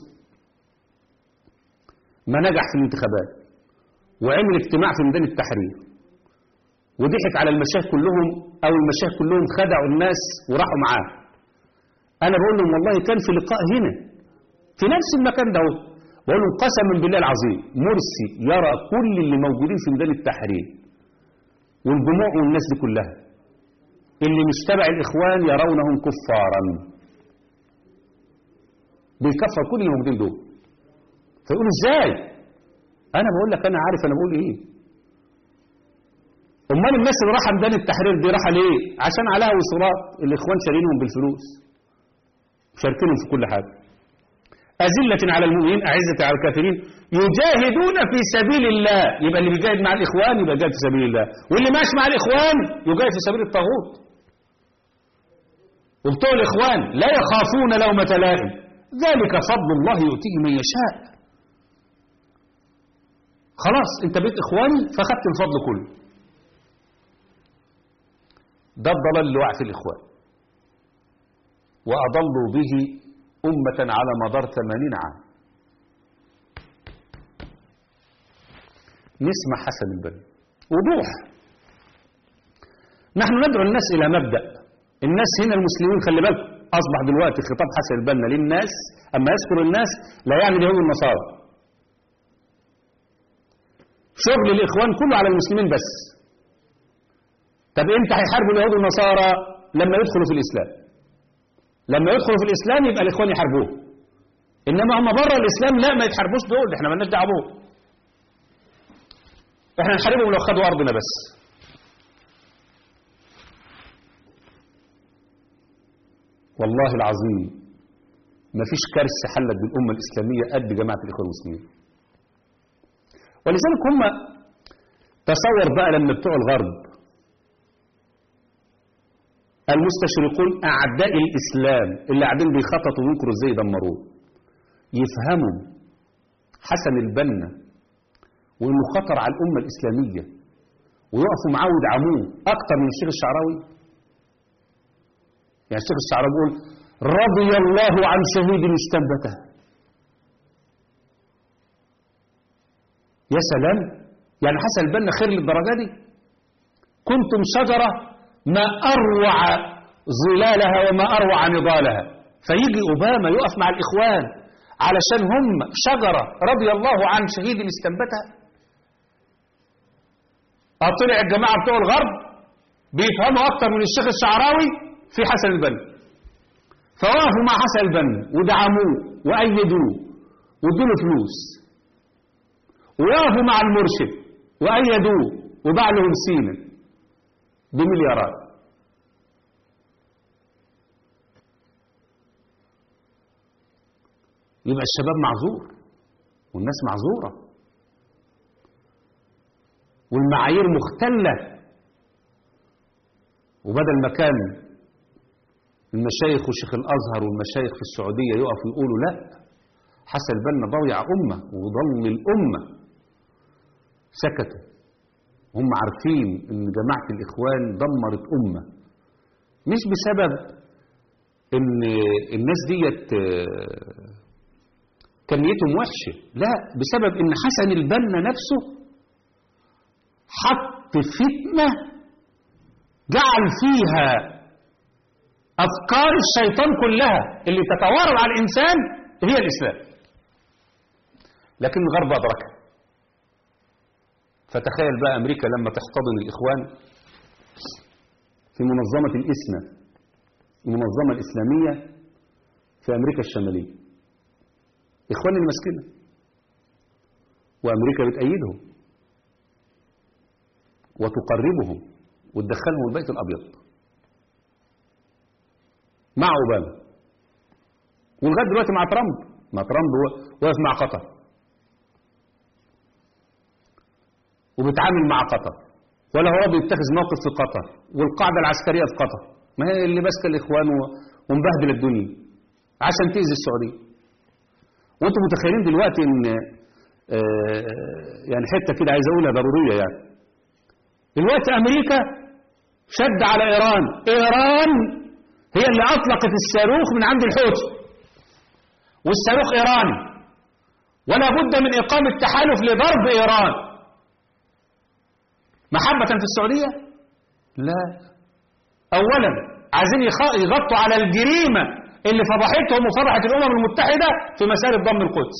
ما نجح في الانتخابات وعمل اجتماع في ميدان التحرير وضحك على المشايخ كلهم أو المشايخ كلهم خدعوا الناس وراحوا معاه أنا بقول لهم والله كان في لقاء هنا في نفس المكان ده بقول لهم قسما بالله العظيم مرسي يرى كل اللي موجودين في ميدان التحرير والجموع والناس دي كلها اللي مش تبع الإخوان يرونهم كفارا بيكفر كل اللي موجودين دول فيقولوا ازاي انا بقول لك انا عارف انا بقول ايه امال الناس اللي راحه ميدان التحرير دي راحه ليه عشان عليها وصولات الاخوان شارينهم بالفلوس شاركينهم في كل حاجه أذلة على المؤمنين أعزة على الكافرين يجاهدون في سبيل الله يبقى اللي بيجاهد مع الإخوان يبقى جاهد في سبيل الله واللي ماشي مع الإخوان يجاهد في سبيل الطاغوت وبتوع الإخوان لا يخافون لومة لائم ذلك فضل الله يؤتيه من يشاء خلاص انت بقيت إخواني فخدت الفضل كله ده الضلال اللي وقع في الإخوان وأضلوا به أمة على مدار ثمانين عام نسمع حسن البنا وضوح نحن ندعو الناس إلى مبدأ الناس هنا المسلمين خلي بالك أصبح دلوقتي خطاب حسن البنا للناس أما يذكر الناس لا يعني اليهود والنصارى شغل الإخوان كله على المسلمين بس طب امتى هيحاربوا اليهود والنصارى لما يدخلوا في الإسلام لما يدخلوا في الإسلام يبقى الإخوان يحاربوه إنما هم بره الإسلام لا ما يتحاربوش دول احنا مالناش دعوه بهم احنا نحاربهم لو خدوا أرضنا بس والله العظيم ما فيش كارثة حلت بالأمة الإسلامية قد جماعة الإخوان المسلمين ولذلك هم تصور بقى لما بتوع الغرب المستشرقون أعداء الإسلام اللي قاعدين بيخططوا وينكروا ازاي يدمروه يفهموا حسن البنا وإنه خطر على الأمة الإسلامية ويقفوا معاه ويدعموه أكتر من الشيخ الشعراوي يعني الشيخ الشعراوي بيقول رضي الله عن شهيد استنبته يا سلام يعني حسن البنا خير للدرجة دي كنتم شجرة ما أروع ظلالها وما أروع نضالها فيجي أوباما يقف مع الإخوان علشان هم شجرة رضي الله عن شهيد استنبتها أطلع الجماعة بتوع الغرب بيفهموا أكتر من الشيخ الشعراوي في حسن البنا فوقفوا مع حسن البنا ودعموه وأيدوه وادوا فلوس ووقفوا مع المرشد وأيدوه وباع لهم سينا بمليارات يبقى الشباب معذور والناس معذورة والمعايير مختلة وبدل ما كان المشايخ وشيخ الأزهر والمشايخ في السعودية يقفوا يقولوا لا حسن البنا ضيع أمة وضل الأمة سكتوا هم عارفين ان جماعة الإخوان دمرت أمة مش بسبب ان الناس ديت كان نيتهم وحشة لا بسبب ان حسن البنا نفسه حط في فتنة جعل فيها أفكار الشيطان كلها اللي تتوارد على الإنسان هي الإسلام لكن الغرب أدركها فتخيل بقى أمريكا لما تحتضن الإخوان في منظمة الإسمة المنظمة الإسلامية في أمريكا الشمالية إخوان المسكنة وأمريكا بتأيدهم وتقربهم وتدخلهم البيت الأبيض مع أوباما ولغاية دلوقتي مع ترامب مع ترامب هو واقف مع قطر وبيتعامل مع قطر ولا هو راضي يتخذ موقف في قطر والقاعدة العسكرية في قطر ما هي اللي ماسكة الإخوان و- ومبهدل الدنيا عشان تأذي السعودية وانتم متخيلين دلوقتي ان آه، يعني حتة كده عايز اقولها ضرورية يعني دلوقتي امريكا شد على ايران ايران هي اللي اطلقت الصاروخ من عند الحوثي والصاروخ ايراني ولا بد من اقامة تحالف لضرب ايران محبة في السعودية لا اولا عايزين يخ- يغطوا على الجريمة اللي فضحتهم وفضحت الامم المتحدة في مسألة ضم القدس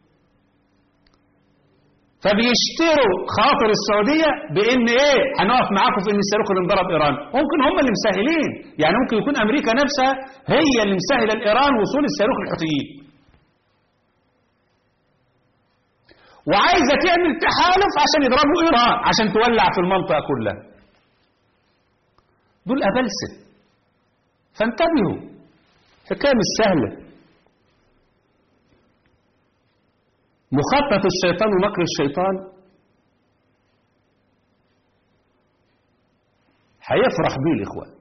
فبيشتروا خاطر السعودية بان ايه هنقف معاكم في ان الصاروخ اللي انضرب ايران ممكن هم اللي مسهلين يعني ممكن يكون امريكا نفسها هي اللي مسهله لايران وصول الصاروخ للحوثيين وعايزه تعمل تحالف عشان يضربوا ايران عشان تولع في المنطقه كلها دول ابلسه فانتبهوا حكايه مش سهله مخطط الشيطان ومكر الشيطان هيفرح بيه الإخوان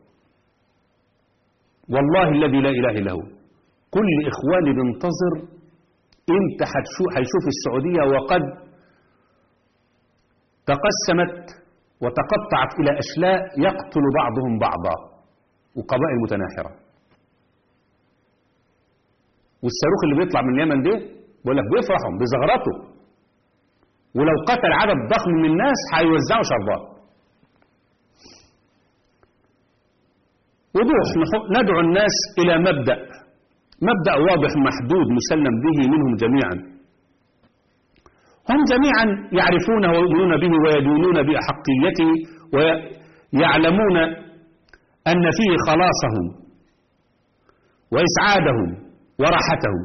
والله الذي لا إله إلا هو كل إخواني بينتظر إمتى هتشو- هيشوف السعودية وقد تقسمت وتقطعت إلى أشلاء يقتل بعضهم بعضا وقبائل متناحرة والصاروخ اللي بيطلع من اليمن ده بقول لك بيفرحوا بزغرته ولو قتل عدد ضخم من الناس هيوزعوا شربات وضوح نح- ندعو الناس إلى مبدأ مبدأ واضح محدود مسلم به منهم جميعا هم جميعا يعرفونه ويؤمنون به ويدينون بأحقيته ويعلمون أن فيه خلاصهم وإسعادهم وراحتهم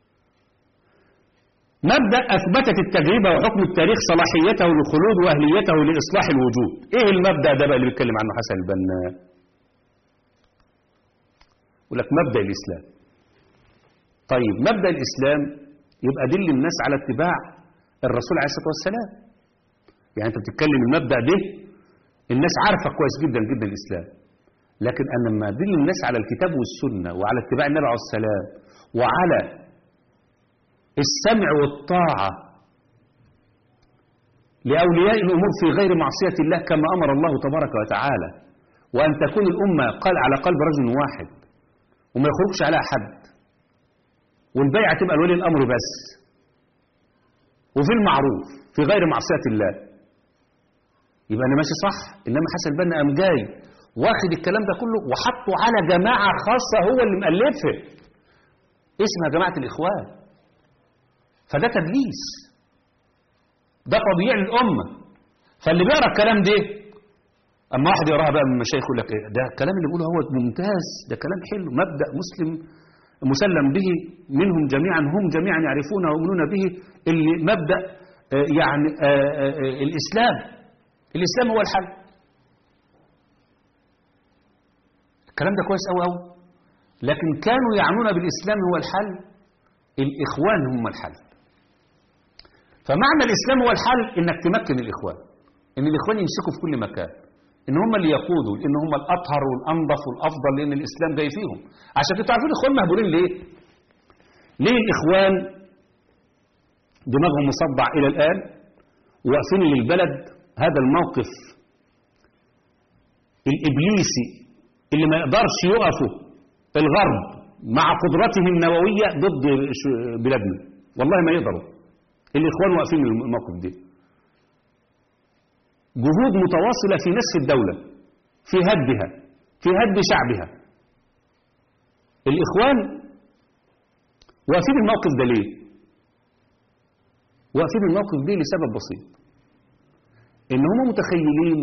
مبدأ أثبتت التجربة وحكم التاريخ صلاحيته للخلود وأهليته لإصلاح الوجود إيه المبدأ ده بقى اللي بيتكلم عنه حسن البنا يقول لك مبدأ الإسلام طيب مبدأ الإسلام يبقى دل الناس على اتباع الرسول عليه الصلاة والسلام يعني أنت بتتكلم المبدأ ده الناس عارفة كويس جدا جدا الإسلام لكن أنا لما أدل الناس على الكتاب والسنة وعلى اتباع النبي عليه السلام وعلى السمع والطاعة لأولياء الأمور في غير معصية الله كما أمر الله تبارك وتعالى وأن تكون الأمة قال على قلب رجل واحد وما يخرجش عليها حد والبيعة تبقى لولي الأمر بس وفي المعروف في غير معصية الله يبقى أنا ماشي صح إنما حسن البنا قام جاي واخد الكلام ده كله وحطه على جماعة خاصة هو اللي مألفها اسمها جماعة الإخوان فده تدليس ده تضييع للأمة فاللي بيقرا الكلام ده أما واحد يقراها بقى من المشايخ يقول لك إيه ده الكلام اللي بيقوله هو ممتاز ده كلام حلو مبدأ مسلم مسلم به منهم جميعا هم جميعا يعرفون ويؤمنون به اللي مبدأ آه، يعني آه، آه، آه، الإسلام الإسلام هو الحل الكلام ده كويس قوي قوي لكن كانوا يعنون بالإسلام هو الحل الإخوان هم الحل فمعنى الإسلام هو الحل إنك تمكن الإخوان إن الإخوان يمسكوا في كل مكان إن هم اللي يقودوا إن هم الأطهر والأنظف والأفضل لأن الإسلام جاي فيهم عشان كده تعرفين الإخوان مهبولين ليه؟ ليه الإخوان دماغهم مصدع إلى الآن واقفين للبلد هذا الموقف الإبليسي اللي ما يقدرش يقفوا الغرب مع قدرته النووية ضد ش- بلادنا والله ما يقدروا الإخوان واقفين الموقف ده جهود متواصلة في نسف الدولة في هدها في هد شعبها الإخوان واقفين الموقف ده ليه واقفين الموقف ده لسبب بسيط ان هم متخيلين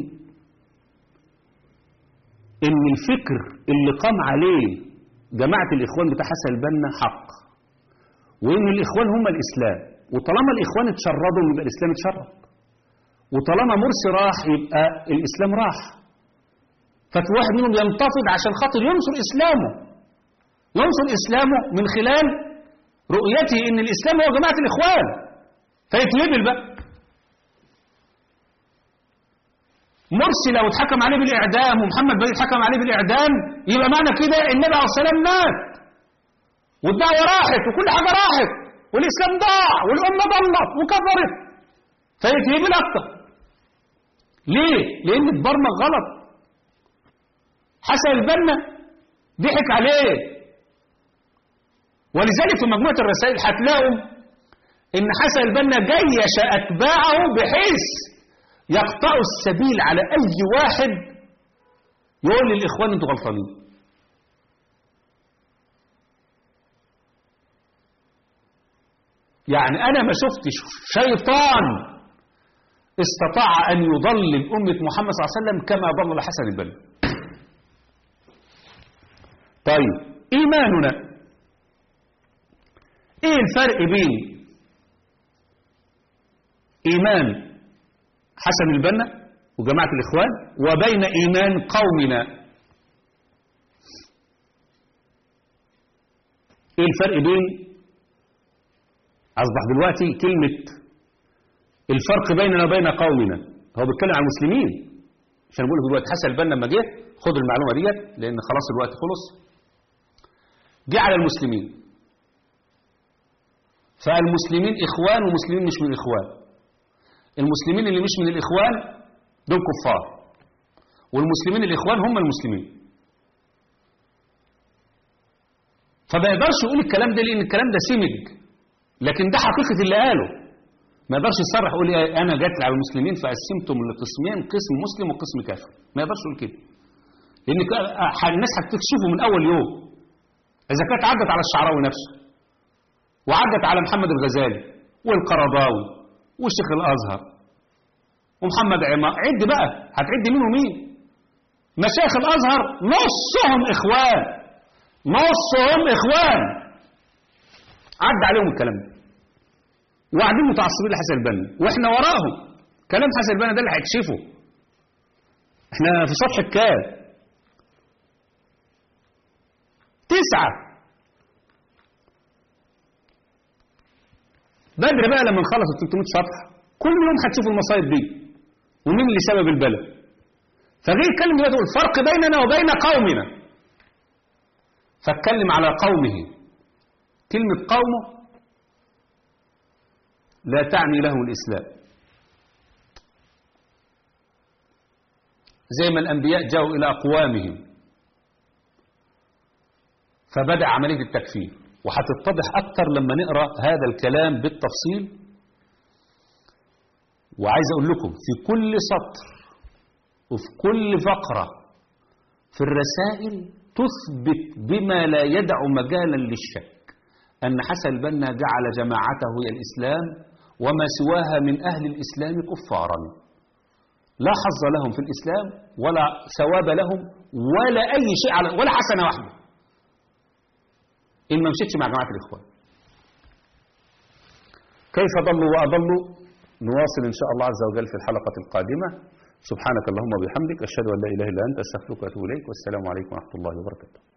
ان الفكر اللي قام عليه جماعة الإخوان بتاع حسن البنا حق وان الإخوان هم الإسلام وطالما الإخوان اتشردوا يبقى الإسلام اتشرد وطالما مرسي راح يبقى الإسلام راح ففي واحد منهم ينتفض عشان خاطر ينصر إسلامه ينصر إسلامه من خلال رؤيته إن الإسلام هو جماعة الإخوان فيتهبل بقى مرسي لو اتحكم عليه بالإعدام ومحمد بن اتحكم عليه بالإعدام يبقى معنى كده النبي عليه السلام مات والدعوة راحت وكل حاجة راحت والإسلام ضاع والأمة ضلت وكفرت فيتهبل أكتر ليه؟ لأن اتبرمج غلط حسن البنا ضحك عليه ولذلك في مجموعة الرسائل هتلاقوا إن حسن البنا جيش أتباعه بحيث يقطعوا السبيل على أي واحد يقول للإخوان أنتوا غلطانين يعني أنا ما شفتش شيطان استطاع أن يضلل أمة محمد صلى الله عليه وسلم كما ضلل حسن البنا طيب إيماننا إيه الفرق بين إيمان حسن البنا وجماعة الإخوان وبين إيمان قومنا إيه الفرق بين أصبح دلوقتي كلمة الفرق بيننا وبين قومنا هو بيتكلم عن المسلمين عشان بقول دلوقتي حسن البنا لما جه خد المعلومة ديت لأن خلاص الوقت خلص جه على المسلمين فالمسلمين إخوان ومسلمين مش من الإخوان المسلمين اللي مش من الإخوان دول كفار والمسلمين الإخوان هم المسلمين فما يقدرش يقول الكلام ده لأن الكلام ده سمج لكن ده حقيقة اللي قاله ما يقدرش يصرح يقول إيه أنا جات على المسلمين فقسمتم لقسمين قسم مسلم وقسم كافر ما يقدرش يقول كده لأن الناس هتكشفه من أول يوم إذا كانت عدت على الشعراوي نفسه وعدت على محمد الغزالي والقرضاوي والشيخ الأزهر ومحمد عمار عد بقى هتعد مين ومين مشايخ الأزهر نصهم إخوان نصهم إخوان عد عليهم الكلام ده وقاعدين متعصبين لحسن البنا واحنا وراهم كلام حسن البنا ده اللي هيكشفه احنا في سطح الكاب تسعة بدر بقى لما نخلص ال 300 صفحة كل يوم هتشوفوا المصايب دي ومين اللي سبب البلاء فجاي يتكلم دلوقتي يقول الفرق بيننا وبين قومنا فاتكلم على قومه كلمة قومه لا تعني لهم الإسلام زي ما الأنبياء جاءوا إلى أقوامهم فبدأ عملية التكفير وهتتضح أكتر لما نقرأ هذا الكلام بالتفصيل وعايز أقول لكم في كل سطر وفي كل فقرة في الرسائل تثبت بما لا يدع مجالا للشك أن حسن البنا جعل جماعته هي الإسلام وما سواها من أهل الإسلام كفارا لا حظ لهم في الإسلام ولا ثواب لهم ولا أي شيء على ولا حسنة واحدة إن ما مشيتش مع جماعة الإخوان كيف ضلوا وأضلوا نواصل إن شاء الله عز وجل في الحلقة القادمة سبحانك اللهم وبحمدك أشهد أن لا إله إلا أنت أستغفرك وأتوب إليك والسلام عليكم ورحمة الله وبركاته